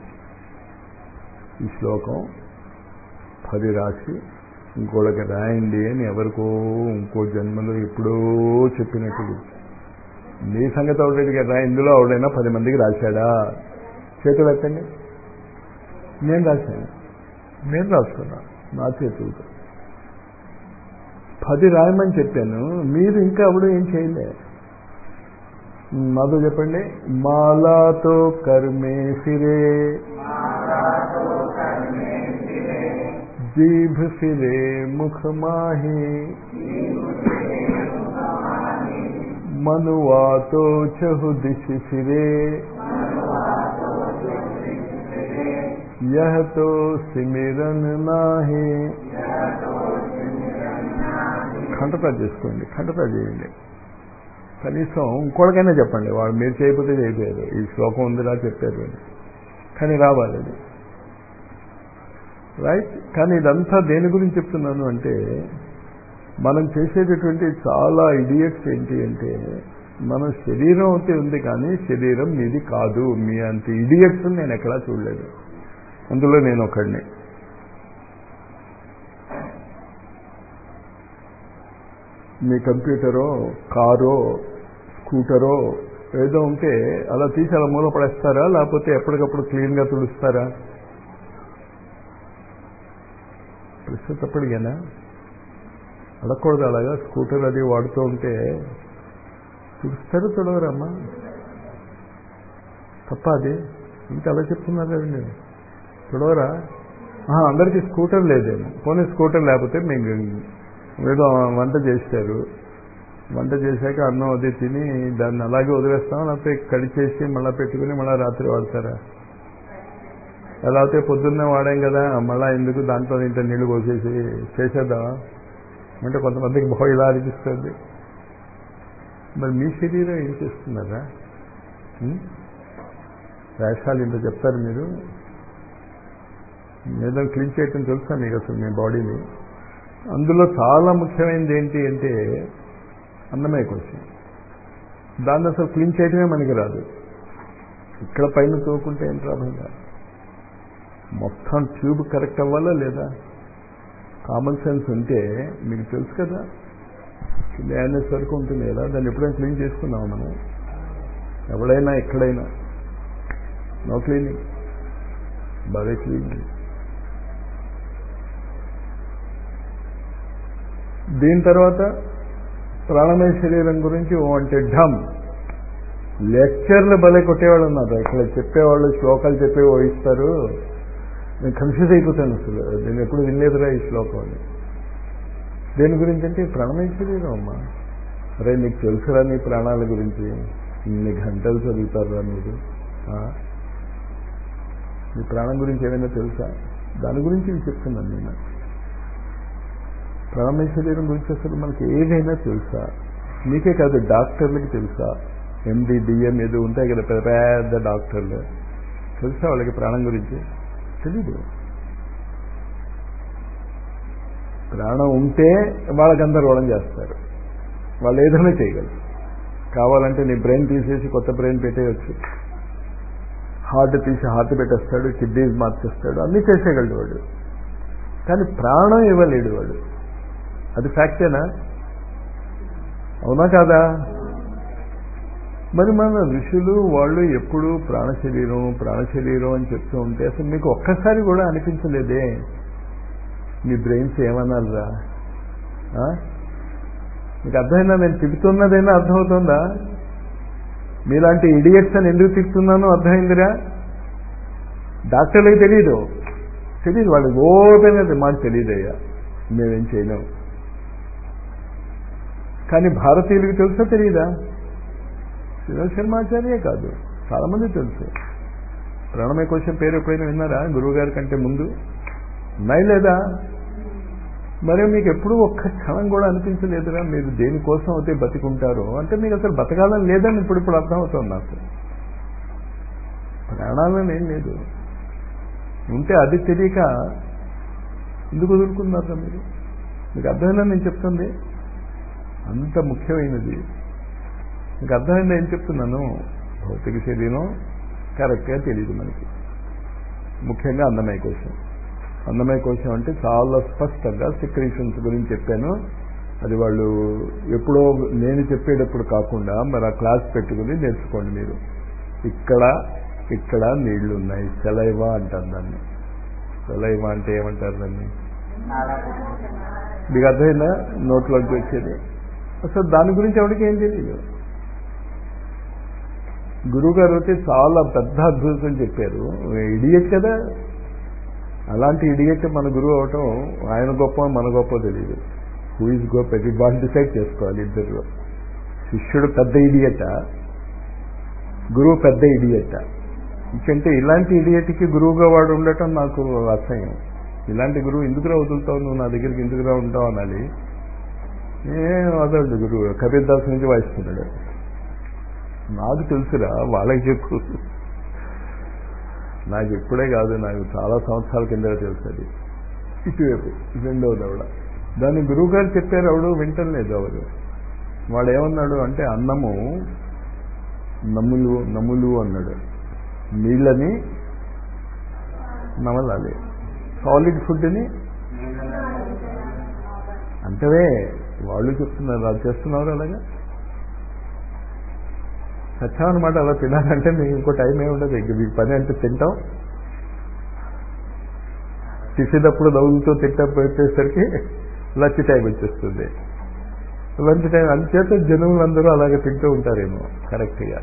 ఈ శ్లోకం పది రాసి ఇంకోళ్ళకి రాయండి అని ఎవరికో ఇంకో జన్మలో ఎప్పుడో చెప్పినట్టు నీ సంగతి ఆవిడకి రా ఇందులో ఆవిడైనా పది మందికి రాశాడా చేతులు ఎత్తండి నేను రాశాను నేను రాసుకున్నా నా చేతులతో పది రాయమని చెప్పాను మీరు ఇంకా అప్పుడు ఏం చేయలే మాతో చెప్పండి మాలాతో కర్మే ఫిరే जीभ फिरे मुख माही मनुआ तो चहु दिश फिरे यह तो सिमिरन नाहे ఖండత చేసుకోండి ఖండత చేయండి కనీసం ఇంకోటికైనా చెప్పండి వాడు మీరు చేయకపోతే చేయలేదు ఈ శ్లోకం ఉందిలా చెప్పారు అని కానీ రావాలి అది రైట్ కానీ ఇదంతా దేని గురించి చెప్తున్నాను అంటే మనం చేసేటటువంటి చాలా ఇడియట్స్ ఏంటి అంటే మన శరీరం అయితే ఉంది కానీ శరీరం మీది కాదు మీ అంత ఇడియట్స్ నేను ఎక్కడా చూడలేదు అందులో నేను ఒకడిని మీ కంప్యూటరో కారో స్కూటరో ఏదో ఉంటే అలా తీసి అలా మూల పడేస్తారా లేకపోతే ఎప్పటికప్పుడు క్లీన్గా తుడుస్తారా ప్రశ్న తప్పడిగానా అడగకూడదు అలాగా స్కూటర్ అది వాడుతూ ఉంటే తుడుస్తారు తుడవరమ్మా తప్ప అది ఇంకా అలా చెప్తున్నారు నేను తుడవరా అందరికీ స్కూటర్ లేదేమో పోనీ స్కూటర్ లేకపోతే మీకు ఏదో వంట చేశారు వంట చేశాక అన్నం అది తిని దాన్ని అలాగే వదిలేస్తాం లేకపోతే కడిచేసి మళ్ళీ పెట్టుకుని మళ్ళీ రాత్రి వాడతారా ఎలా అయితే పొద్దున్నే వాడాం కదా మళ్ళీ ఎందుకు దాంట్లో ఇంత నీళ్లు పోసేసి చేసేద్దామా అంటే కొంతమందికి బాగా ఇలా అనిపిస్తుంది మరి మీ శరీరం ఏం చేస్తున్నారా వేషాలు ఇంత చెప్తారు మీరు ఏదైనా క్లీన్ చేయటం తెలుసా మీకు అసలు మీ బాడీని అందులో చాలా ముఖ్యమైనది ఏంటి అంటే అన్నమయ కోశం దాన్ని అసలు క్లీన్ చేయటమే మనకి రాదు ఇక్కడ పైన తోకుంటే ఏం ప్రాబ్లం కాదు మొత్తం ట్యూబ్ కరెక్ట్ అవ్వాలా లేదా కామన్ సెన్స్ ఉంటే మీకు తెలుసు కదా ల్యాండెస్ వరకు ఉంటుంది కదా దాన్ని ఎప్పుడైనా క్లీన్ చేసుకున్నాం మనం ఎవడైనా ఎక్కడైనా నో క్లీనింగ్ బాగా క్లీనింగ్ దీని తర్వాత ప్రాణమయ శరీరం గురించి ఓ అంటే ఢమ్ లెక్చర్లు భలే కొట్టేవాళ్ళు ఉన్నారు ఇక్కడ చెప్పేవాళ్ళు శ్లోకాలు చెప్పే ఓ ఇస్తారు నేను కన్ఫ్యూజ్ అయిపోతాను అసలు నేను ఎప్పుడు వినలేదురా ఈ శ్లోకం అని దేని గురించి అంటే ప్రాణమయ శరీరం అమ్మా అరే నీకు తెలుసురా నీ ప్రాణాల గురించి ఇన్ని గంటలు చదువుతారా మీరు మీ ప్రాణం గురించి ఏమైనా తెలుసా దాని గురించి నేను చెప్తున్నాను నేను ప్రాణమయ శరీరం గురించి అసలు మనకి ఏదైనా తెలుసా మీకే కాదు డాక్టర్లకి తెలుసా ఎండి డిఎం ఏదో ఉంటాయి కదా పెద్ద పెద్ద డాక్టర్లు తెలుసా వాళ్ళకి ప్రాణం గురించి తెలీదు ప్రాణం ఉంటే వాళ్ళ గందరగోళం చేస్తారు వాళ్ళు ఏదైనా చేయగలరు కావాలంటే నీ బ్రెయిన్ తీసేసి కొత్త బ్రెయిన్ పెట్టేయచ్చు హార్ట్ తీసి హార్ట్ పెట్టేస్తాడు కిడ్నీస్ మార్చేస్తాడు అన్నీ చేసేయగలడు వాడు కానీ ప్రాణం ఇవ్వలేడు వాడు అది ఫ్యాక్టేనా అవునా కాదా మరి మన ఋషులు వాళ్ళు ఎప్పుడు ప్రాణశరీరం ప్రాణశరీరం అని చెప్తూ ఉంటే అసలు మీకు ఒక్కసారి కూడా అనిపించలేదే మీ బ్రెయిన్స్ ఏమనాలరా మీకు అర్థమైందా నేను తిడుతున్నదైనా అర్థమవుతుందా మీలాంటి ఇడియట్స్ అని ఎందుకు తిడుతున్నానో అర్థమైందిరా డాక్టర్లకు తెలియదు తెలియదు వాళ్ళు ఓపెన్గా మాకు తెలియదయ్యా మేమేం చేయలేం కానీ భారతీయులకు తెలుసా తెలియదా శివశర్మాచార్యే కాదు చాలా మంది తెలుసు ప్రాణమయ కోశం పేరు ఎప్పుడైనా విన్నారా గురువు గారి కంటే ముందు ఉన్నాయి లేదా మరి మీకు ఎప్పుడు ఒక్క క్షణం కూడా అనిపించలేదురా మీరు దేనికోసం అయితే బతికుంటారో అంటే మీకు అసలు బతకాలని లేదని ఇప్పుడు ఇప్పుడు అర్థమవుతుంది నాకు ప్రాణాలని ఏం లేదు ఉంటే అది తెలియక ఎందుకు వదులుకున్నారా మీరు మీకు అర్థమైనా నేను చెప్తుంది అంత ముఖ్యమైనది మీకు అర్థమైందా ఏం చెప్తున్నాను భౌతిక శరీరం కరెక్ట్గా తెలియదు మనకి ముఖ్యంగా అందమయ కోశం అందమయ కోశం అంటే చాలా స్పష్టంగా సిక్రేషన్స్ గురించి చెప్పాను అది వాళ్ళు ఎప్పుడో నేను చెప్పేటప్పుడు కాకుండా మరి ఆ క్లాస్ పెట్టుకుని నేర్చుకోండి మీరు ఇక్కడ ఇక్కడ నీళ్లు ఉన్నాయి సెలైవా అంటారు దాన్ని సెలైవా అంటే ఏమంటారు దాన్ని మీకు అర్థమైందా నోట్లోకి వచ్చేది అసలు దాని గురించి ఎవరికి ఏం తెలియదు గురువు గారు అయితే చాలా పెద్ద అద్భుతం చెప్పారు ఇడియట్ కదా అలాంటి ఇడియట్ మన గురువు అవటం ఆయన గొప్ప మన గొప్ప తెలియదు హూ ఇస్ గొప్ప ఇది వాళ్ళు డిసైడ్ చేసుకోవాలి ఇద్దరు శిష్యుడు పెద్ద ఇడియట గురువు పెద్ద ఇడియట ఇంకంటే ఇలాంటి ఇడియట్కి గురువుగా వాడు ఉండటం నాకు అసహ్యం ఇలాంటి గురువు ఎందుకురా వదులుతావు నువ్వు నా దగ్గరికి ఎందుకురా ఉంటావు అనాలి ఏం వదలడు గురువు కబీర్ దాస్ నుంచి వాయిస్తున్నాడు నాకు తెలుసురా వాళ్ళకి చెప్పు నాకు ఇప్పుడే కాదు నాకు చాలా సంవత్సరాల కింద తెలుసు అది ఇటువైపు రెండవది ఆవిడ దాన్ని గురువు గారు చెప్పారు ఆవిడ వింటలేదు ఆవిడ వాడు ఏమన్నాడు అంటే అన్నము నమ్ములు నమ్ములు అన్నాడు నీళ్ళని నమలాలి సాలిడ్ ఫుడ్ని అంటే వాళ్ళు చెప్తున్నారు అది చేస్తున్నారు అలాగా సత్యామన్నమాట అలా తినాలంటే మీకు ఇంకో టైం ఏమి ఉండదు ఇంక మీకు పని అంటే తింటాం తీసేటప్పుడు నవ్వులతో తింటా పెట్టేసరికి లంచ్ టైం వచ్చేస్తుంది లంచ్ టైం అంచేత జనువులందరూ అలాగే తింటూ ఉంటారేమో కరెక్ట్గా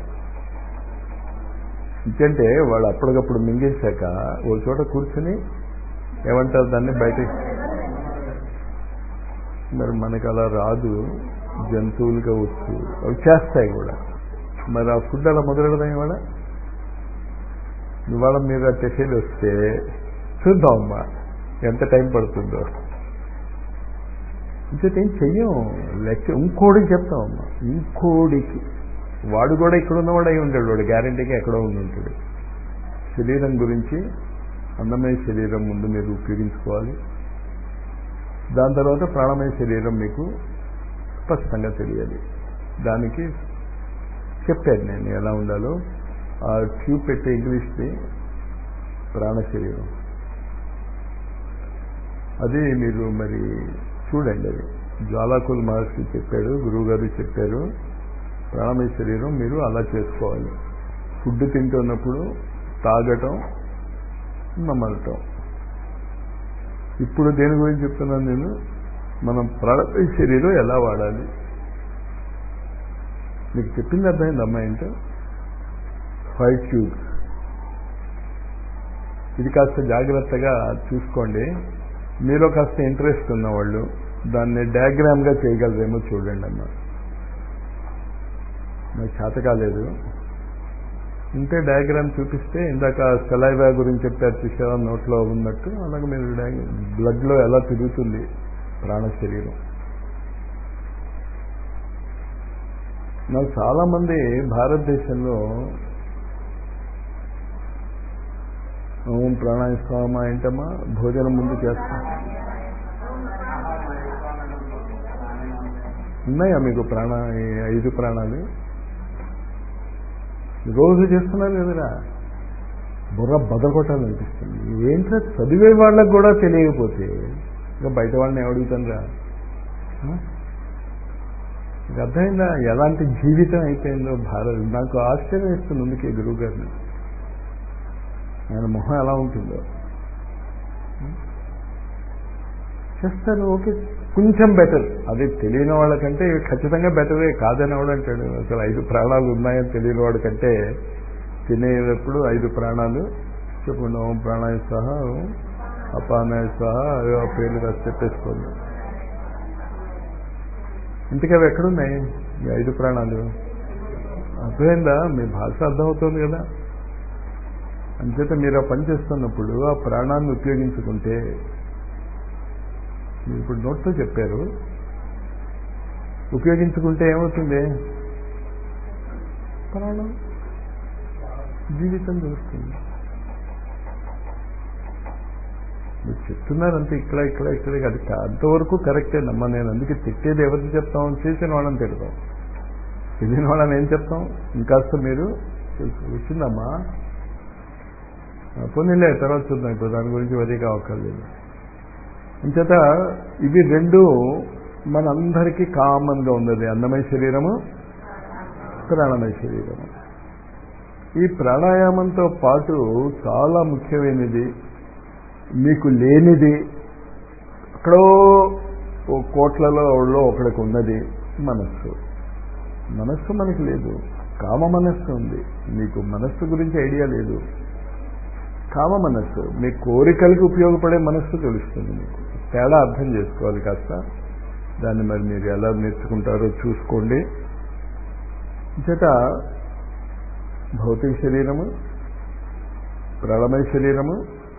ఇంకంటే వాళ్ళు అప్పటికప్పుడు మింగేశాక ఓ చోట కూర్చుని ఏమంటారు దాన్ని బయట మరి మనకు అలా రాదు జంతువులుగా వచ్చు అవి చేస్తాయి కూడా మరి ఆ ఫుడ్ అలా మొదలెడదాం ఇవాళ ఇవాళ మీరు ఆ టిఫిన్ వస్తే చూద్దాం అమ్మా ఎంత టైం పడుతుందో ఇంకేం చెయ్యం లెక్క ఇంకోడికి చెప్తాం అమ్మా ఇంకోడికి వాడు కూడా ఇక్కడ ఉన్నవాడు అయి ఉంటాడు వాడు గ్యారంటీగా ఎక్కడో ఉండి ఉంటాడు శరీరం గురించి అన్నమయ శరీరం ముందు మీరు ఉపయోగించుకోవాలి దాని తర్వాత ప్రాణమయ శరీరం మీకు స్పష్టంగా తెలియాలి దానికి చెప్పాను నేను ఎలా ఉండాలో ఆ ట్యూబ్ పెట్టే ఇంగ్లీష్ది ప్రాణ శరీరం అది మీరు మరి చూడండి అది జ్వాలాకుల మహర్షి చెప్పాడు గురువుగారు చెప్పారు ప్రాణమయ శరీరం మీరు అలా చేసుకోవాలి ఫుడ్ తింటున్నప్పుడు తాగటం నమ్మటం ఇప్పుడు దేని గురించి చెప్తున్నాను నేను మనం ప్రాణమయ శరీరం ఎలా వాడాలి మీకు చెప్పింది అర్థమైంది అమ్మాయి అంటే ఫైవ్ ట్యూబ్స్ ఇది కాస్త జాగ్రత్తగా చూసుకోండి మీలో కాస్త ఇంట్రెస్ట్ ఉన్నవాళ్ళు దాన్ని డయాగ్రామ్గా చేయగలరేమో చూడండి అమ్మ నాకు చేత కాలేదు ఉంటే డయాగ్రామ్ చూపిస్తే ఇందాక సెలైవా గురించి చెప్పారు చూసావా నోట్లో ఉన్నట్టు అలాగే మీరు బ్లడ్లో ఎలా తిరుగుతుంది ప్రాణ శరీరం నాకు చాలామంది భారతదేశంలో ఓం ప్రాణాయామ ఏంటమ్మా భోజనం ముందు చేస్తాం ఉన్నాయా మీకు ప్రాణ ఈ ఐదు ప్రాణాలు రోజు చేస్తున్నారు కదరా బుర్ర బదకొట్టాలనిపిస్తుంది ఏంటో చదివే వాళ్ళకు కూడా తెలియకపోతే ఇంకా బయట వాళ్ళని ఎవడుగుతానరా మీకు అర్థమైందా ఎలాంటి జీవితం అయిపోయిందో భారత్ నాకు ఆశ్చర్యం ఇస్తుంది అందుకే గురువు గారిని ఆయన మొహం ఎలా ఉంటుందో చేస్తారు ఓకే కొంచెం బెటర్ అది తెలియని వాళ్ళకంటే ఇవి ఖచ్చితంగా బెటరే కాదని ఎవడంటాడు అసలు ఐదు ప్రాణాలు ఉన్నాయని తెలియని వాడికంటే తినేటప్పుడు ఐదు ప్రాణాలు చెప్పండి ఓం ప్రాణాయ సహా అపానాయ సహా ఆ పేర్లు రాసి చెప్పేసుకోండి ఇంతకీ అవి ఎక్కడున్నాయి ఈ ఐదు ప్రాణాలు అర్థమైందా మీ భాష అర్థమవుతుంది కదా అంచేత మీరు ఆ పని చేస్తున్నప్పుడు ఆ ప్రాణాన్ని ఉపయోగించుకుంటే మీరు ఇప్పుడు నోట్తో చెప్పారు ఉపయోగించుకుంటే ఏమవుతుంది ప్రాణం జీవితం తెలుస్తుంది మీరు చెప్తున్నారంటే ఇక్కడ ఇక్కడ ఇక్కడ అది అంతవరకు కరెక్టేనమ్మా నేను అందుకే తిట్టేది ఎవరిని చెప్తాం చేసిన వాళ్ళని తిడతాం తెలియని వాళ్ళని ఏం చెప్తాం ఇంకాస్త మీరు వచ్చిందమ్మా పొందిలే తర్వాత చూద్దాం ఇప్పుడు దాని గురించి వదిగా అవ్వక్కర్లేదు అంచేత ఇవి రెండు మనందరికీ కామన్గా ఉన్నది అన్నమయ శరీరము ప్రాణమయ శరీరము ఈ ప్రాణాయామంతో పాటు చాలా ముఖ్యమైనది మీకు లేనిది ఎక్కడో కోట్లలో ఒకడికి ఉన్నది మనస్సు మనస్సు మనకు లేదు కామ మనస్సు ఉంది మీకు మనస్సు గురించి ఐడియా లేదు కామ మనస్సు మీ కోరికలకు ఉపయోగపడే మనస్సు తెలుస్తుంది మీకు తేడా అర్థం చేసుకోవాలి కాస్త దాన్ని మరి మీరు ఎలా నేర్చుకుంటారో చూసుకోండి చేత భౌతిక శరీరము ప్రాణమయ శరీరము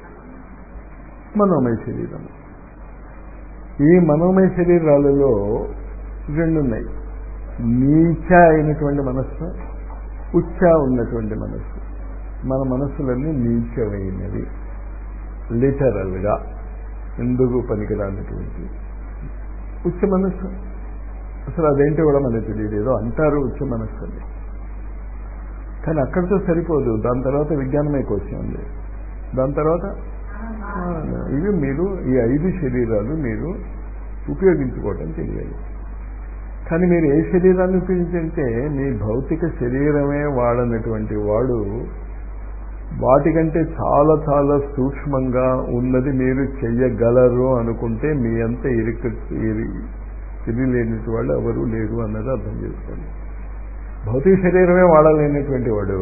మనోమయ శరీరము ఈ మనోమయ శరీరాలలో రెండున్నాయి నీచ అయినటువంటి మనస్సు ఉచ్చ ఉన్నటువంటి మనస్సు మన మనస్సులన్నీ నీచమైనవి లిటరల్గా ఎందుకు పనికిరానటువంటి ఉచ్చ మనస్సు అసలు అదేంటి కూడా మనకు తెలియదు ఏదో అంటారు ఉచ్చ మనస్సు అని కానీ అక్కడితో సరిపోదు దాని తర్వాత విజ్ఞానమే కోసం ఉంది దాని తర్వాత ఇవి మీరు ఈ ఐదు శరీరాలు మీరు ఉపయోగించుకోవటం తెలియాలి కానీ మీరు ఏ శరీరాన్ని ఉపయోగించంటే మీ భౌతిక శరీరమే వాడనటువంటి వాడు వాటికంటే చాలా చాలా సూక్ష్మంగా ఉన్నది మీరు చెయ్యగలరు అనుకుంటే మీ అంత ఇరుక తిరిగిలేనిటి వాళ్ళు ఎవరు లేరు అన్నది అర్థం చేసుకోండి భౌతిక శరీరమే వాడలేనటువంటి వాడు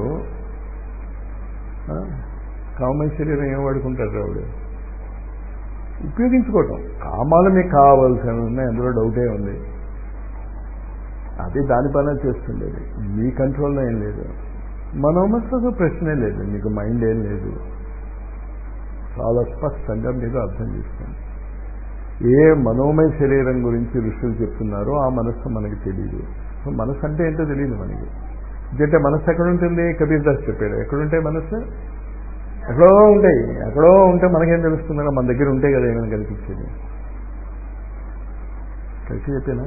కామన్ శరీరం ఏం వాడుకుంటారు వాడు ఉపయోగించుకోవటం కామాలు మీకు కావాల్సినవి ఉన్నాయి అందులో డౌటే ఉంది అది దాని పైన చేస్తుండేది మీ కంట్రోల్లో ఏం లేదు మనోమస్లకు ప్రశ్నే లేదు మీకు మైండ్ ఏం లేదు చాలా స్పష్టంగా మీరు అర్థం చేసుకోండి ఏ మనోమయ శరీరం గురించి ఋషులు చెప్తున్నారో ఆ మనస్సు మనకి తెలియదు సో మనస్సు అంటే ఏంటో తెలియదు మనకి అంటే మనస్సు ఎక్కడ ఉంటుంది కబీర్ దాస్ చెప్పాడు ఎక్కడుంటే మనస్సు ఎక్కడో ఉంటాయి ఎక్కడో ఉంటే మనకేం తెలుస్తుందా మన దగ్గర ఉంటే కదా ఏమైనా కనిపించేది కలిసి చెప్పానా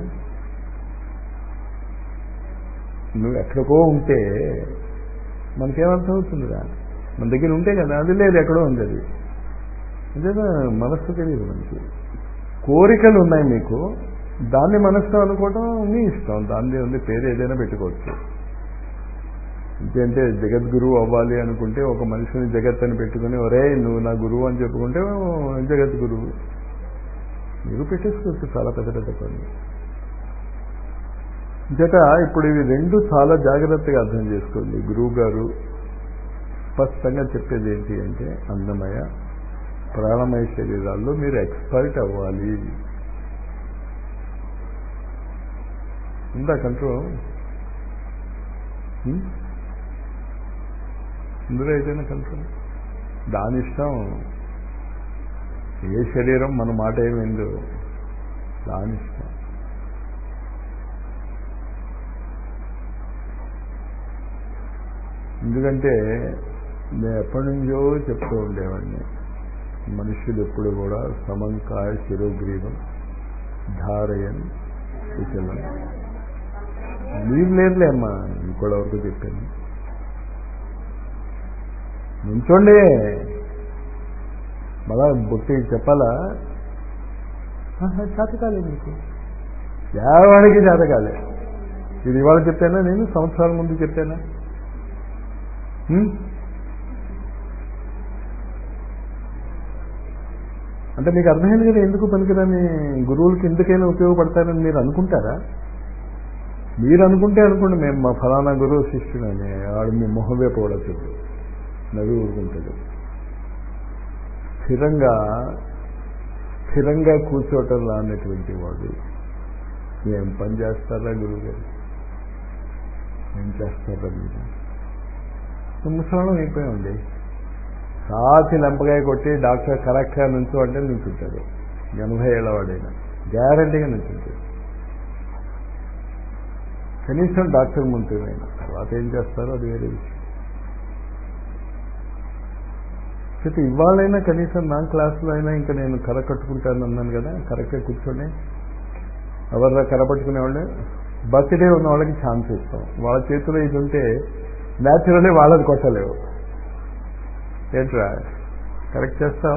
నువ్వు ఎక్కడికో ఉంటే మనకేమర్థం అవుతుందిరా మన దగ్గర ఉంటే కదా అది లేదు ఎక్కడో ఉంది అది అదేనా మనస్సు తెలియదు మనకి కోరికలు ఉన్నాయి మీకు దాన్ని మనస్సు అనుకోవటం మీ ఇష్టం దాన్ని ఉంది పేరు ఏదైనా పెట్టుకోవచ్చు ఇంకేంటే జగద్గురువు అవ్వాలి అనుకుంటే ఒక మనిషిని జగత్ అని పెట్టుకుని ఒరే నువ్వు నా గురువు అని చెప్పుకుంటే జగద్గురువు మీరు పెట్టేసుకోవచ్చు చాలా పెద్ద పెద్ద పనులు జట ఇప్పుడు ఇవి రెండు చాలా జాగ్రత్తగా అర్థం చేసుకోండి గురువు గారు స్పష్టంగా చెప్పేది ఏంటి అంటే అన్నమయ ప్రాణమయ శరీరాల్లో మీరు ఎక్స్పర్ట్ అవ్వాలి ఉందా కంట్రోల్ ఇందులో ఏదైనా కంట్రోల్ దాని ఇష్టం ఏ శరీరం మన మాట ఏమైందో దాని ఇష్టం ఎందుకంటే నేను ఎప్పటి నుంచో చెప్తూ ఉండేవాడిని మనుషులు ఎప్పుడు కూడా సమంకాయ శిరోగ్రీవం ధారయన్ కుశలం లీవ్ లేదులే అమ్మా ఇంకోటి వరకు చెప్పాను నుంచోండి మళ్ళా బొట్టి చెప్పాలా చేతకాలే మీకు ఎవరికి చేతకాలే ఇది ఇవాళ చెప్పానా నేను సంవత్సరాల ముందు చెప్పానా అంటే మీకు అర్థమైంది కదా ఎందుకు పనికిరాని గురువులకి ఎందుకైనా ఉపయోగపడతారని మీరు అనుకుంటారా మీరు అనుకుంటే అనుకోండి మేము మా ఫలానా గురువు శిష్యుడని వాడు మీ మొహవే కూడా చెప్పు నవ్వి ఊరుకుంటాడు స్థిరంగా స్థిరంగా కూర్చోవటం రానటువంటి వాడు ఏం పని చేస్తారా గురువు గారు ఏం చేస్తారా మీరు ముసలాం అయిపోయామండి సాచి లంపకాయ కొట్టి డాక్టర్ కరెక్ట్గా నుంచో అంటే నుంచుంటాడు ఎనభై ఏళ్ళ వాడైనా గ్యారంటీగా నుంచుంటాడు కనీసం డాక్టర్ ముందుమైనా తర్వాత ఏం చేస్తారో అది వేరే విషయం అయితే ఇవాళైనా కనీసం నా క్లాసులో అయినా ఇంకా నేను కర కట్టుకుంటాను అన్నాను కదా కరెక్ట్గా కూర్చోండి ఎవరు కర పట్టుకునేవాళ్ళు బర్త్డే ఉన్న వాళ్ళకి ఛాన్స్ ఇస్తాం వాళ్ళ చేతిలో ఇది ఉంటే న్యాచురల్లీ వాళ్ళది కొట్టలేవు ఏంట్రా కరెక్ట్ చేస్తావా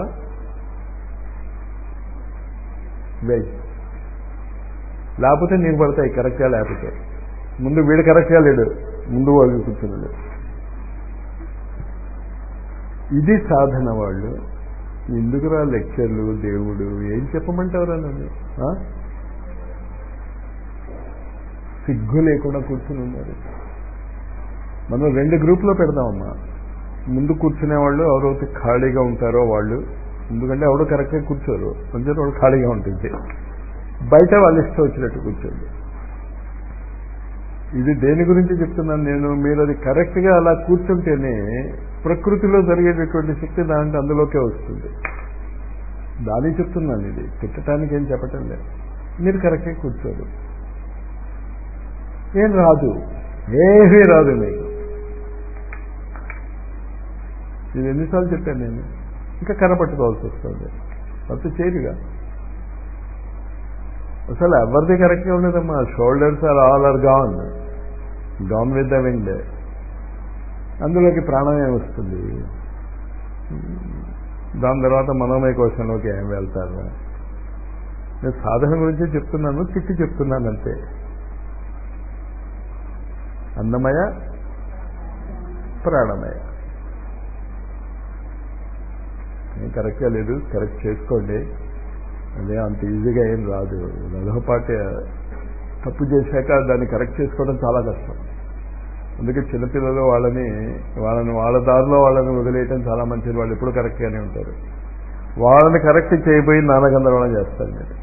వెజ్ లేకపోతే నీకు పడతాయి కరెక్ట్గా లేకపోతే ముందు వీడు కరెక్ట్గా లేడు ముందు వాళ్ళు కూర్చున్నాడు ఇది సాధన వాళ్ళు ఎందుకురా లెక్చర్లు దేవుడు ఏం చెప్పమంటావురా నన్ను సిగ్గు లేకుండా కూర్చుని ఉన్నారు మనం రెండు గ్రూప్లో పెడదామమ్మా ముందు కూర్చునే వాళ్ళు ఎవరైతే ఖాళీగా ఉంటారో వాళ్ళు ఎందుకంటే ఎవడు కరెక్ట్గా కూర్చోరు కొంచెం వాడు ఖాళీగా ఉంటుంది బయట వాళ్ళు ఇష్టం వచ్చినట్టు కూర్చోండి ఇది దేని గురించి చెప్తున్నాను నేను మీరు అది కరెక్ట్గా అలా కూర్చుంటేనే ప్రకృతిలో జరిగేటటువంటి శక్తి దాంట్లో అందులోకే వస్తుంది దాని చెప్తున్నాను ఇది తిట్టడానికి ఏం చెప్పటం లేదు మీరు కరెక్ట్గా కూర్చోరు ఏం రాదు ఏమీ రాదు మీకు ఇది ఎన్నిసార్లు చెప్పాను నేను ఇంకా కనపట్టుకోవాల్సి వస్తుంది అంత చేయరుగా అసలు ఎవరిది కరెక్ట్గా ఉండదమ్మా shoulders are all are gone gone with the wind అందులోకి ప్రాణమే వస్తుంది దాని తర్వాత మనోమయ కోశంలోకి ఏం వెళ్తారు నేను సాధన గురించి చెప్తున్నాను తిట్టి చెప్తున్నాను అంతే అన్నమయ ప్రాణమయ ఏం కరెక్ట్గా లేదు కరెక్ట్ చేసుకోండి అదే అంత ఈజీగా ఏం రాదు రఘపాటి తప్పు చేశాక దాన్ని కరెక్ట్ చేసుకోవడం చాలా కష్టం అందుకే చిన్నపిల్లలు వాళ్ళని వాళ్ళని వాళ్ళ దారిలో వాళ్ళని వదిలేయటం చాలా మంచిది వాళ్ళు ఎప్పుడు కరెక్ట్గానే ఉంటారు వాళ్ళని కరెక్ట్ చేయబోయి నానగందరవడం చేస్తాను నేను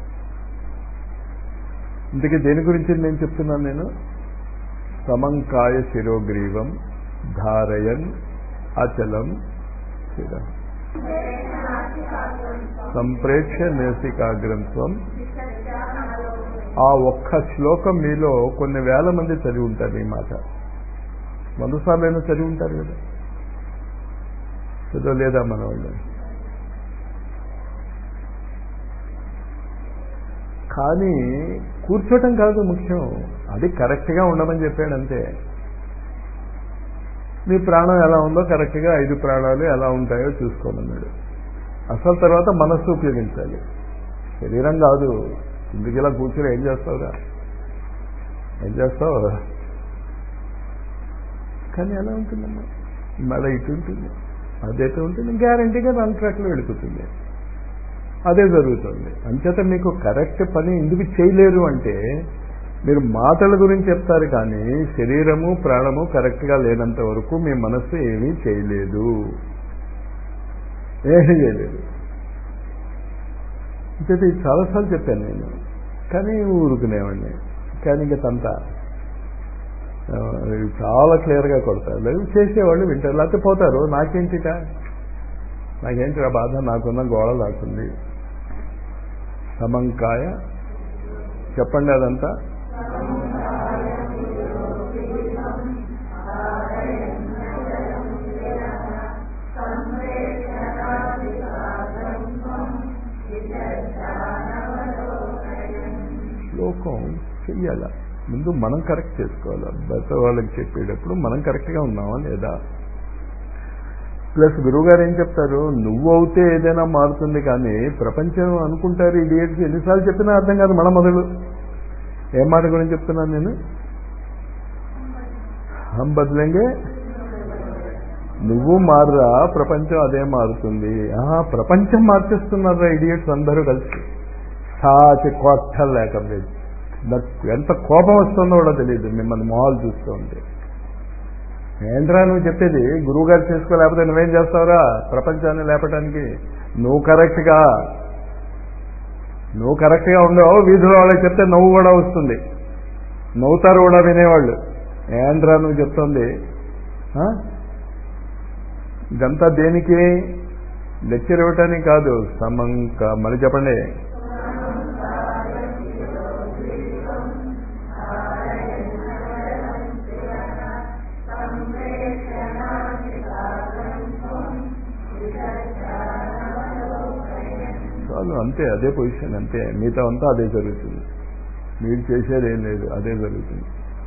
ఇందుకే దేని గురించి నేను చెప్తున్నాను నేను సమంకాయ శిరోగ్రీవం ధారయన్ అచలం శిర సంప్రేక్ష నేసికాగ్రంథం ఆ ఒక్క శ్లోకం మీలో కొన్ని వేల మంది చదివి ఉంటారు ఈ మాట వంద సార్లైనా చదివి ఉంటారు కదా ఏదో లేదా మన వాళ్ళు కానీ కూర్చోటం కాదు ముఖ్యం అది కరెక్ట్గా ఉండమని చెప్పాడు అంతే మీ ప్రాణం ఎలా ఉందో కరెక్ట్గా ఐదు ప్రాణాలు ఎలా ఉంటాయో చూసుకోమన్నాడు అసలు తర్వాత మనస్సు ఉపయోగించాలి శరీరం కాదు ఇందుకు ఇలా కూర్చొని ఏం చేస్తావురా ఏం చేస్తావు కానీ ఎలా ఉంటుందమ్మా మళ్ళీ ఇటు ఉంటుంది అదైతే ఉంటుంది గ్యారంటీగా దాని ట్రాక్లో వెళ్ళిపోతుంది అదే జరుగుతుంది అంచేత మీకు కరెక్ట్ పని ఎందుకు చేయలేరు అంటే మీరు మాటల గురించి చెప్తారు కానీ శరీరము ప్రాణము కరెక్ట్గా లేనంత వరకు మీ మనస్సు ఏమీ చేయలేదు ఏమీ చేయలేదు అంచేత ఇది చాలాసార్లు చెప్పాను నేను కానీ ఊరుకునేవాడిని కానీ ఇంకా తంత చాలా క్లియర్గా కొడతారు లేదు చేసేవాళ్ళు వింటారు లేకపోతే పోతారు నాకేంటిట నాకేంటి ఆ బాధ నాకున్న గోడ నాకుంది సమంకాయ చెప్పండి అదంతా శ్లోకం చెయ్యాల ముందు మనం కరెక్ట్ చేసుకోవాలి బయట వాళ్ళకి చెప్పేటప్పుడు మనం కరెక్ట్గా ఉన్నామా లేదా ప్లస్ గురువుగారు ఏం చెప్తారు నువ్వు అవుతే ఏదైనా మారుతుంది కానీ ప్రపంచం అనుకుంటారు ఇడియట్కి ఎన్నిసార్లు చెప్పినా అర్థం కాదు మన మొదలు ఏం మాట గురించి చెప్తున్నాను నేను హం బదులంగే నువ్వు మారురా ప్రపంచం అదే మారుతుంది ఆహా ప్రపంచం మార్చేస్తున్నారా ఇడియట్స్ అందరూ కలిసి సాచి కొట్టలు లేకపోతే నాకు ఎంత కోపం వస్తుందో కూడా తెలియదు మిమ్మల్ని మొహాలు చూస్తూ ఉంటే ఏంట్రా నువ్వు చెప్పేది గురువు గారు చేసుకోలేకపోతే నువ్వేం చేస్తావురా ప్రపంచాన్ని లేపటానికి నువ్వు కరెక్ట్గా నువ్వు కరెక్ట్గా ఉండవు వీధిలో వాళ్ళకి చెప్తే నవ్వు కూడా వస్తుంది నవ్వుతారు కూడా వినేవాళ్ళు ఏంట్రా నువ్వు చెప్తుంది ఇదంతా దేనికి లెక్చర్ ఇవ్వటానికి కాదు సమంక మళ్ళీ చెప్పండి చాలు అంతే అదే పొజిషన్ అంతే మిగతా అంతా అదే జరుగుతుంది మీరు చేసేది ఏం లేదు అదే జరుగుతుంది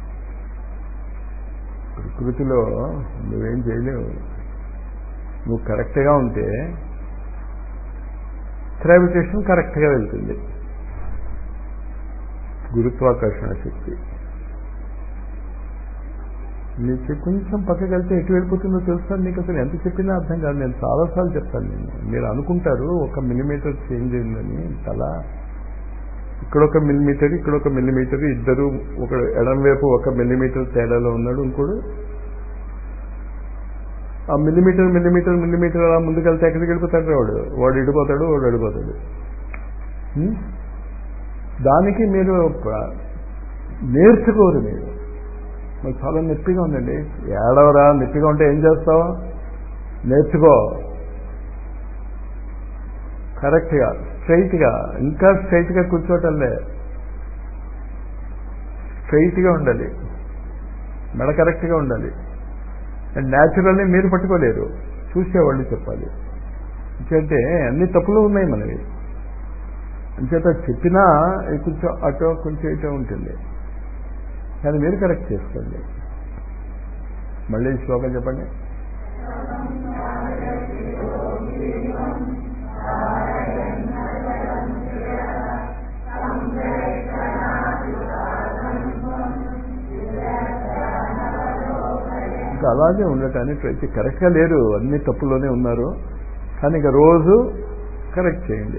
ప్రకృతిలో నువ్వేం చేయలేవు నువ్వు కరెక్ట్గా ఉంటే గ్రావిటేషన్ కరెక్ట్గా వెళ్తుంది గురుత్వాకర్షణ శక్తి నీకు కొంచెం పక్కకి వెళ్తే ఎటు వెళ్ళిపోతుందో తెలుసా నీకు అసలు ఎంత చెప్పినా అర్థం కాదు నేను చాలాసార్లు చెప్తాను నేను మీరు అనుకుంటారు ఒక మిల్లీమీటర్ చేంజ్ అయిందని తల ఇక్కడ ఒక మిల్లీమీటర్ ఇక్కడ ఒక మిల్లీమీటర్ ఇద్దరు ఒక ఎడం వైపు ఒక మిల్లీమీటర్ తేడాలో ఉన్నాడు ఇంకోడు ఆ మిల్లీమీటర్ మిల్లీమీటర్ మిల్లీమీటర్ అలా ముందుకెళ్తే ఎక్కడికి వెళ్ళిపోతాడు వాడు వాడు ఇడిపోతాడు వాడు అడిపోతాడు దానికి మీరు నేర్చుకోరు మీరు మరి చాలా నొప్పిగా ఉందండి ఏడవరా నొప్పిగా ఉంటే ఏం చేస్తావు నేర్చుకో కరెక్ట్గా స్ట్రైట్గా ఇంకా స్ట్రైట్గా కూర్చోటంలే స్ట్రైట్గా ఉండాలి మెడ కరెక్ట్గా ఉండాలి అండ్ న్యాచురల్లీ మీరు పట్టుకోలేరు చూసేవాళ్ళు చెప్పాలి ఎందుకంటే అన్ని తప్పులు ఉన్నాయి మనవి అంచేత చెప్పినా కొంచెం అటో కొంచెం ఇటో ఉంటుంది కానీ మీరు కరెక్ట్ చేసుకోండి మళ్ళీ శ్లోకం చెప్పండి ఇంకా అలాగే ఉండటానికి ట్రై చేయి కరెక్ట్గా లేరు అన్ని తప్పులోనే ఉన్నారు కానీ ఇక రోజు కరెక్ట్ చేయండి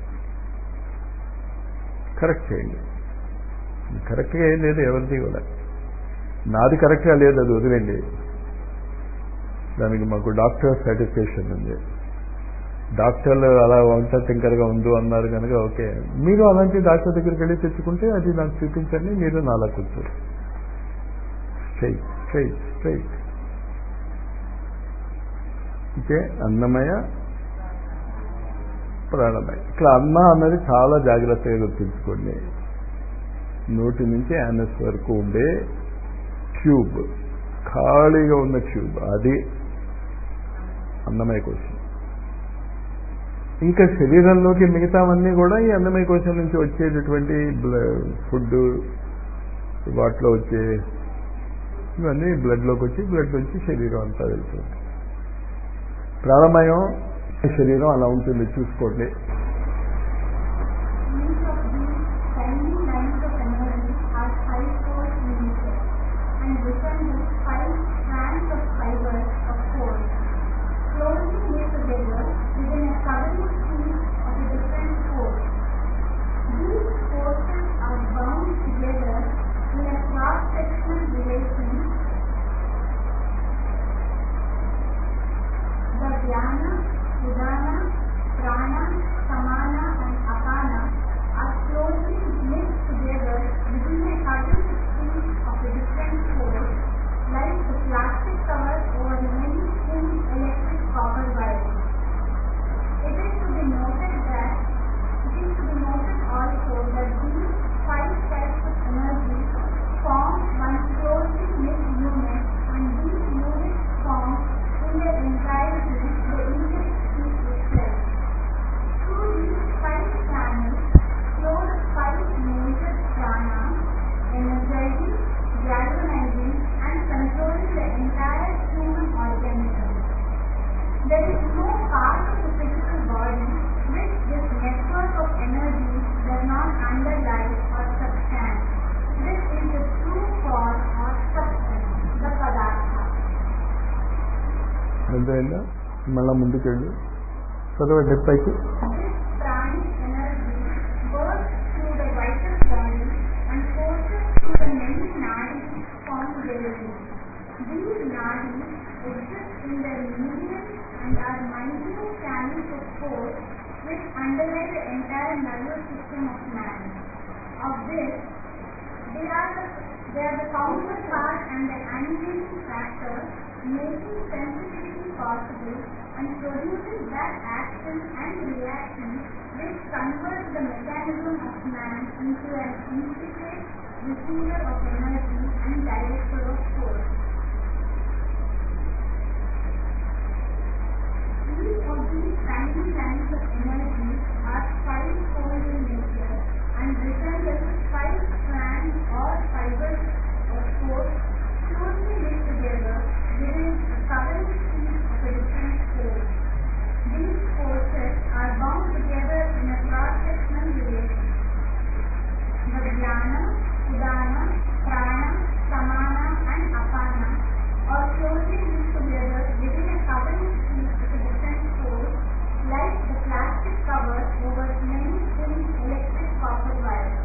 కరెక్ట్ చేయండి కరెక్ట్గా ఏం లేదు ఎవరిది కూడా నాది కరెక్ట్గా లేదు అది వదిలేండి దానికి మాకు డాక్టర్ సాటిస్ఫాక్షన్ ఉంది డాక్టర్లు అలా వంట టింకర్గా ఉండు అన్నారు కనుక ఓకే మీరు అలాంటి డాక్టర్ దగ్గరికి వెళ్ళి తెచ్చుకుంటే అది నాకు చూపించండి మీరు నాలా కూర్చోరు స్ట్రైట్ స్ట్రైట్ స్ట్రైట్ అంటే అన్నమయ ప్రాణమయ ఇట్లా అన్న అన్నది చాలా జాగ్రత్తగా గుర్తుంచుకోండి నోటి నుంచి యానస్ వరకు ఉండే ట్యూబ్ ఖాళీగా ఉన్న ట్యూబ్ అది అన్నమయ కోశం ఇంకా శరీరంలోకి మిగతావన్నీ కూడా ఈ అన్నమయ కోశం నుంచి వచ్చేటటువంటి ఫుడ్ వాటిలో వచ్చే ఇవన్నీ బ్లడ్లోకి వచ్చి బ్లడ్ నుంచి శరీరం అంతా వెళ్తుంది ప్రాణమయం శరీరం అలా ఉంటుంది చూసుకోండి Each of these tiny lines of energy are five force in nature and resemble five strands of fibers of force, closely knit together within a covering sheet of a different force. These forces are bound together in a cross-sectional relation. The Dhyana, Udana, Prana, Samana and Apana are closely knit together within a covering sheet of a different force, like the plastic cover over many thin electric copper wires. It is to be noted that it is to be noted also that these five types of energy form one closely knit unit and these units form in their entirety the inner sheet itself. Through these five channels flow the five major pranas, energizing, galvanizing and controlling the entire human organism. There is no part of the physical body which this network of energy does not underlie or substance. This is the true form or substance, the Padartha. అర్థమైందా మళ్ళా ముందుకెళ్ళు చదవండి పైకి This pranic energy bursts through the vital body and courses through the many nadis formed therein. These nadis exist in their median and are minute channels of force which underlie the entire nervous system of man. Of this, they are the, they are the counterpart and the animating factor making sensitivity possible and producing that action and reaction which converts the mechanism of man into an intricate receiver of energy and director of force. Each of these tiny lines of energy are five-fold in nature and resemble five strands or fibers of force closely knit together within a covering sheet of a different force. These forces are bound together in a cross-sectional relation. The Dhyana, Udana, Prana, Samana and Apana are closely knit together within a covering sheet of a different force like the plastic cover over many thin electric copper wires.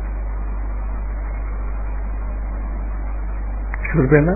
చూడిపోయినా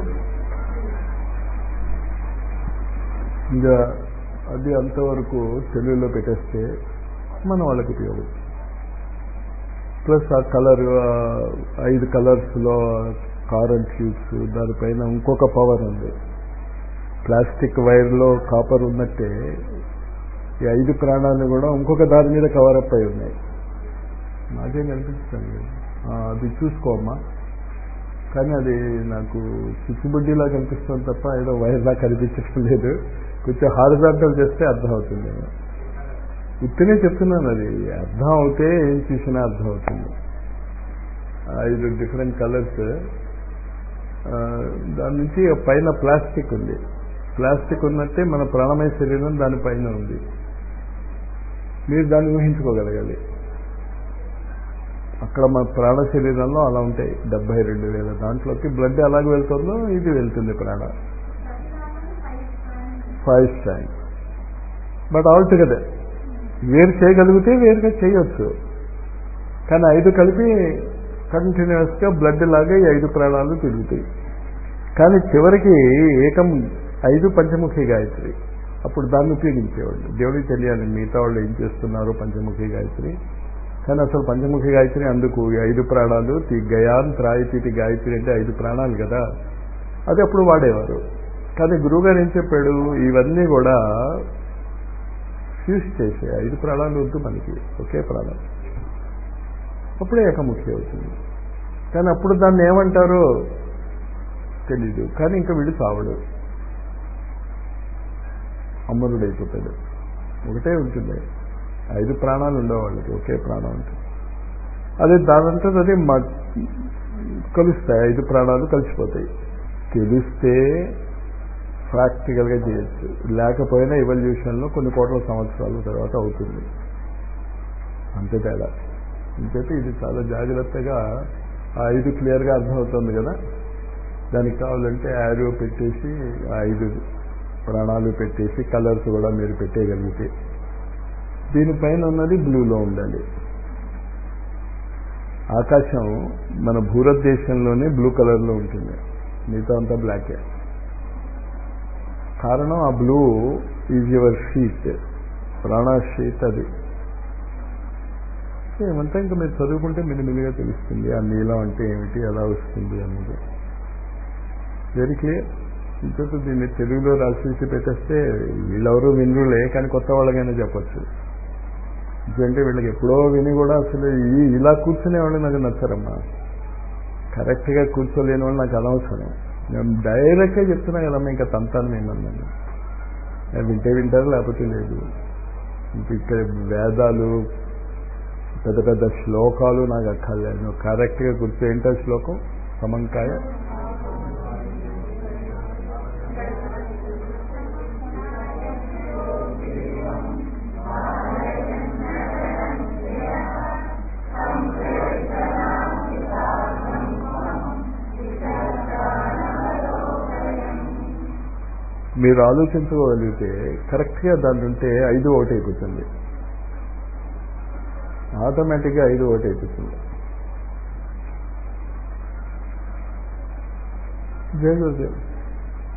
ఇంకా అది అంతవరకు తెలుగులో పెట్టేస్తే మన వాళ్ళకి ఉపయోగం plus ఆ colour ఐదు కలర్స్లో కారన్ ట్యూబ్స్ దానిపైన ఇంకొక పవర్ ఉంది ప్లాస్టిక్ వైర్లో కాపర్ ఉన్నట్టే ఈ ఐదు ప్రాణాలు కూడా ఇంకొక దాని మీద కవర్ అప్ అయి ఉన్నాయి నాకేం కనిపిస్తాను లేదు ఆ, అది చూసుకోమ్మా కానీ అది నాకు చిచ్చుబుడ్డిలా కనిపిస్తుంది తప్ప ఏదో వైర్లా కనిపించడం లేదు కొంచెం హారిజాంటల్ చేస్తే అర్థం అవుతుంది ఉత్తినే చెప్తున్నాను అది అర్థం అవుతే ఏం చూసినా అర్థం అవుతుంది ఐదు డిఫరెంట్ కలర్స్ దాని నుంచి పైన ప్లాస్టిక్ ఉంది ప్లాస్టిక్ ఉన్నట్టే మన ప్రాణమయ శరీరం దానిపైన ఉంది మీరు దాన్ని ఊహించుకోగలగాలి అక్కడ మన ప్రాణ శరీరంలో అలా ఉంటాయి డెబ్బై రెండు వేల దాంట్లోకి బ్లడ్ అలాగే వెళ్తుందో ఇది వెళ్తుంది ప్రాణ five stand but all together వేరు చేయగలిగితే వేరుగా చేయొచ్చు కానీ ఐదు కలిపి కంటిన్యూస్గా బ్లడ్ లాగా ఈ ఐదు ప్రాణాలు తిరుగుతాయి కానీ చివరికి ఏకం ఐదు పంచముఖి గాయత్రి అప్పుడు దాన్ని ఉపయోగించేవాళ్ళు దేవుడికి తెలియాలి మిగతా వాళ్ళు ఏం చేస్తున్నారు పంచముఖి గాయత్రి కానీ అసలు పంచముఖి గాయత్రి అందుకు ఈ ఐదు ప్రాణాలు తి గయాన్ త్రాయితీతి గాయత్రి అంటే ఐదు ప్రాణాలు కదా అది అప్పుడు వాడేవారు కానీ గురువుగారు ఏం చెప్పాడు ఇవన్నీ కూడా ఫ్యూజ్ చేసే ఐదు ప్రాణాలు వద్దు మనకి ఒకే ప్రాణం అప్పుడే ఏకముఖి అవుతుంది కానీ అప్పుడు దాన్ని ఏమంటారో తెలీదు కానీ ఇంకా వీడు చావడు అమరుడైపోతాడు ఒకటే ఉంటుంది ఐదు ప్రాణాలు ఉండవు వాళ్ళకి ఒకే ప్రాణం ఉంటుంది అదే దానంతా అదే మా కలుస్తాయి ఐదు ప్రాణాలు కలిసిపోతాయి తెలిస్తే ప్రాక్టికల్గా చేయొచ్చు లేకపోయినా ఎవల్యూషన్లో కొన్ని కోట్ల సంవత్సరాల తర్వాత అవుతుంది అంతే తేడా ఇంకైతే ఇది చాలా జాగ్రత్తగా ఆ ఐదు క్లియర్గా అర్థమవుతుంది కదా దానికి కావాలంటే యారో పెట్టేసి ఆ ఐదు ప్రాణాలు పెట్టేసి కలర్స్ కూడా మీరు పెట్టేయగలిగితే దీనిపైన ఉన్నది బ్లూలో ఉండాలి ఆకాశం మన భారతదేశంలోనే బ్లూ కలర్లో ఉంటుంది మిగతా అంతా బ్లాకే కారణం ఆ బ్లూ ఈజ్ యువర్ షీట్ ప్రాణ షీట్ అది ఏమంటే ఇంకా మీరు చదువుకుంటే మిలిమిలిగా తెలుస్తుంది ఆ నీలం అంటే ఏమిటి ఎలా వస్తుంది అనేది వెరీ క్లియర్ ఇంకొక దీన్ని తెలుగులో రాసేసి పెట్టేస్తే వీళ్ళెవరూ వినరులే కానీ కొత్త వాళ్ళకైనా చెప్పచ్చు ఎందుకంటే వీళ్ళకి ఎప్పుడో విని కూడా అసలు ఈ ఇలా కూర్చునే వాళ్ళు నాకు నచ్చరమ్మా కరెక్ట్గా కూర్చోలేని వాళ్ళు నాకు అనవసరం నేను డైరెక్ట్గా చెప్తున్నా కదమ్మా ఇంకా తంతాను నేను అన్నాను వింటే వింటారు లేకపోతే లేదు ఇంక ఇక్కడ వేదాలు పెద్ద పెద్ద శ్లోకాలు నాకు అక్కర్లేదు కరెక్ట్గా కూర్చో ఏంటో శ్లోకం సమంకాయ మీరు ఆలోచించుకోగలిగితే కరెక్ట్గా దాని ఉంటే ఐదు ఒకటి అయిపోతుంది ఆటోమేటిక్గా ఐదు ఒకటి అయిపోతుంది జయ గురుదేవ్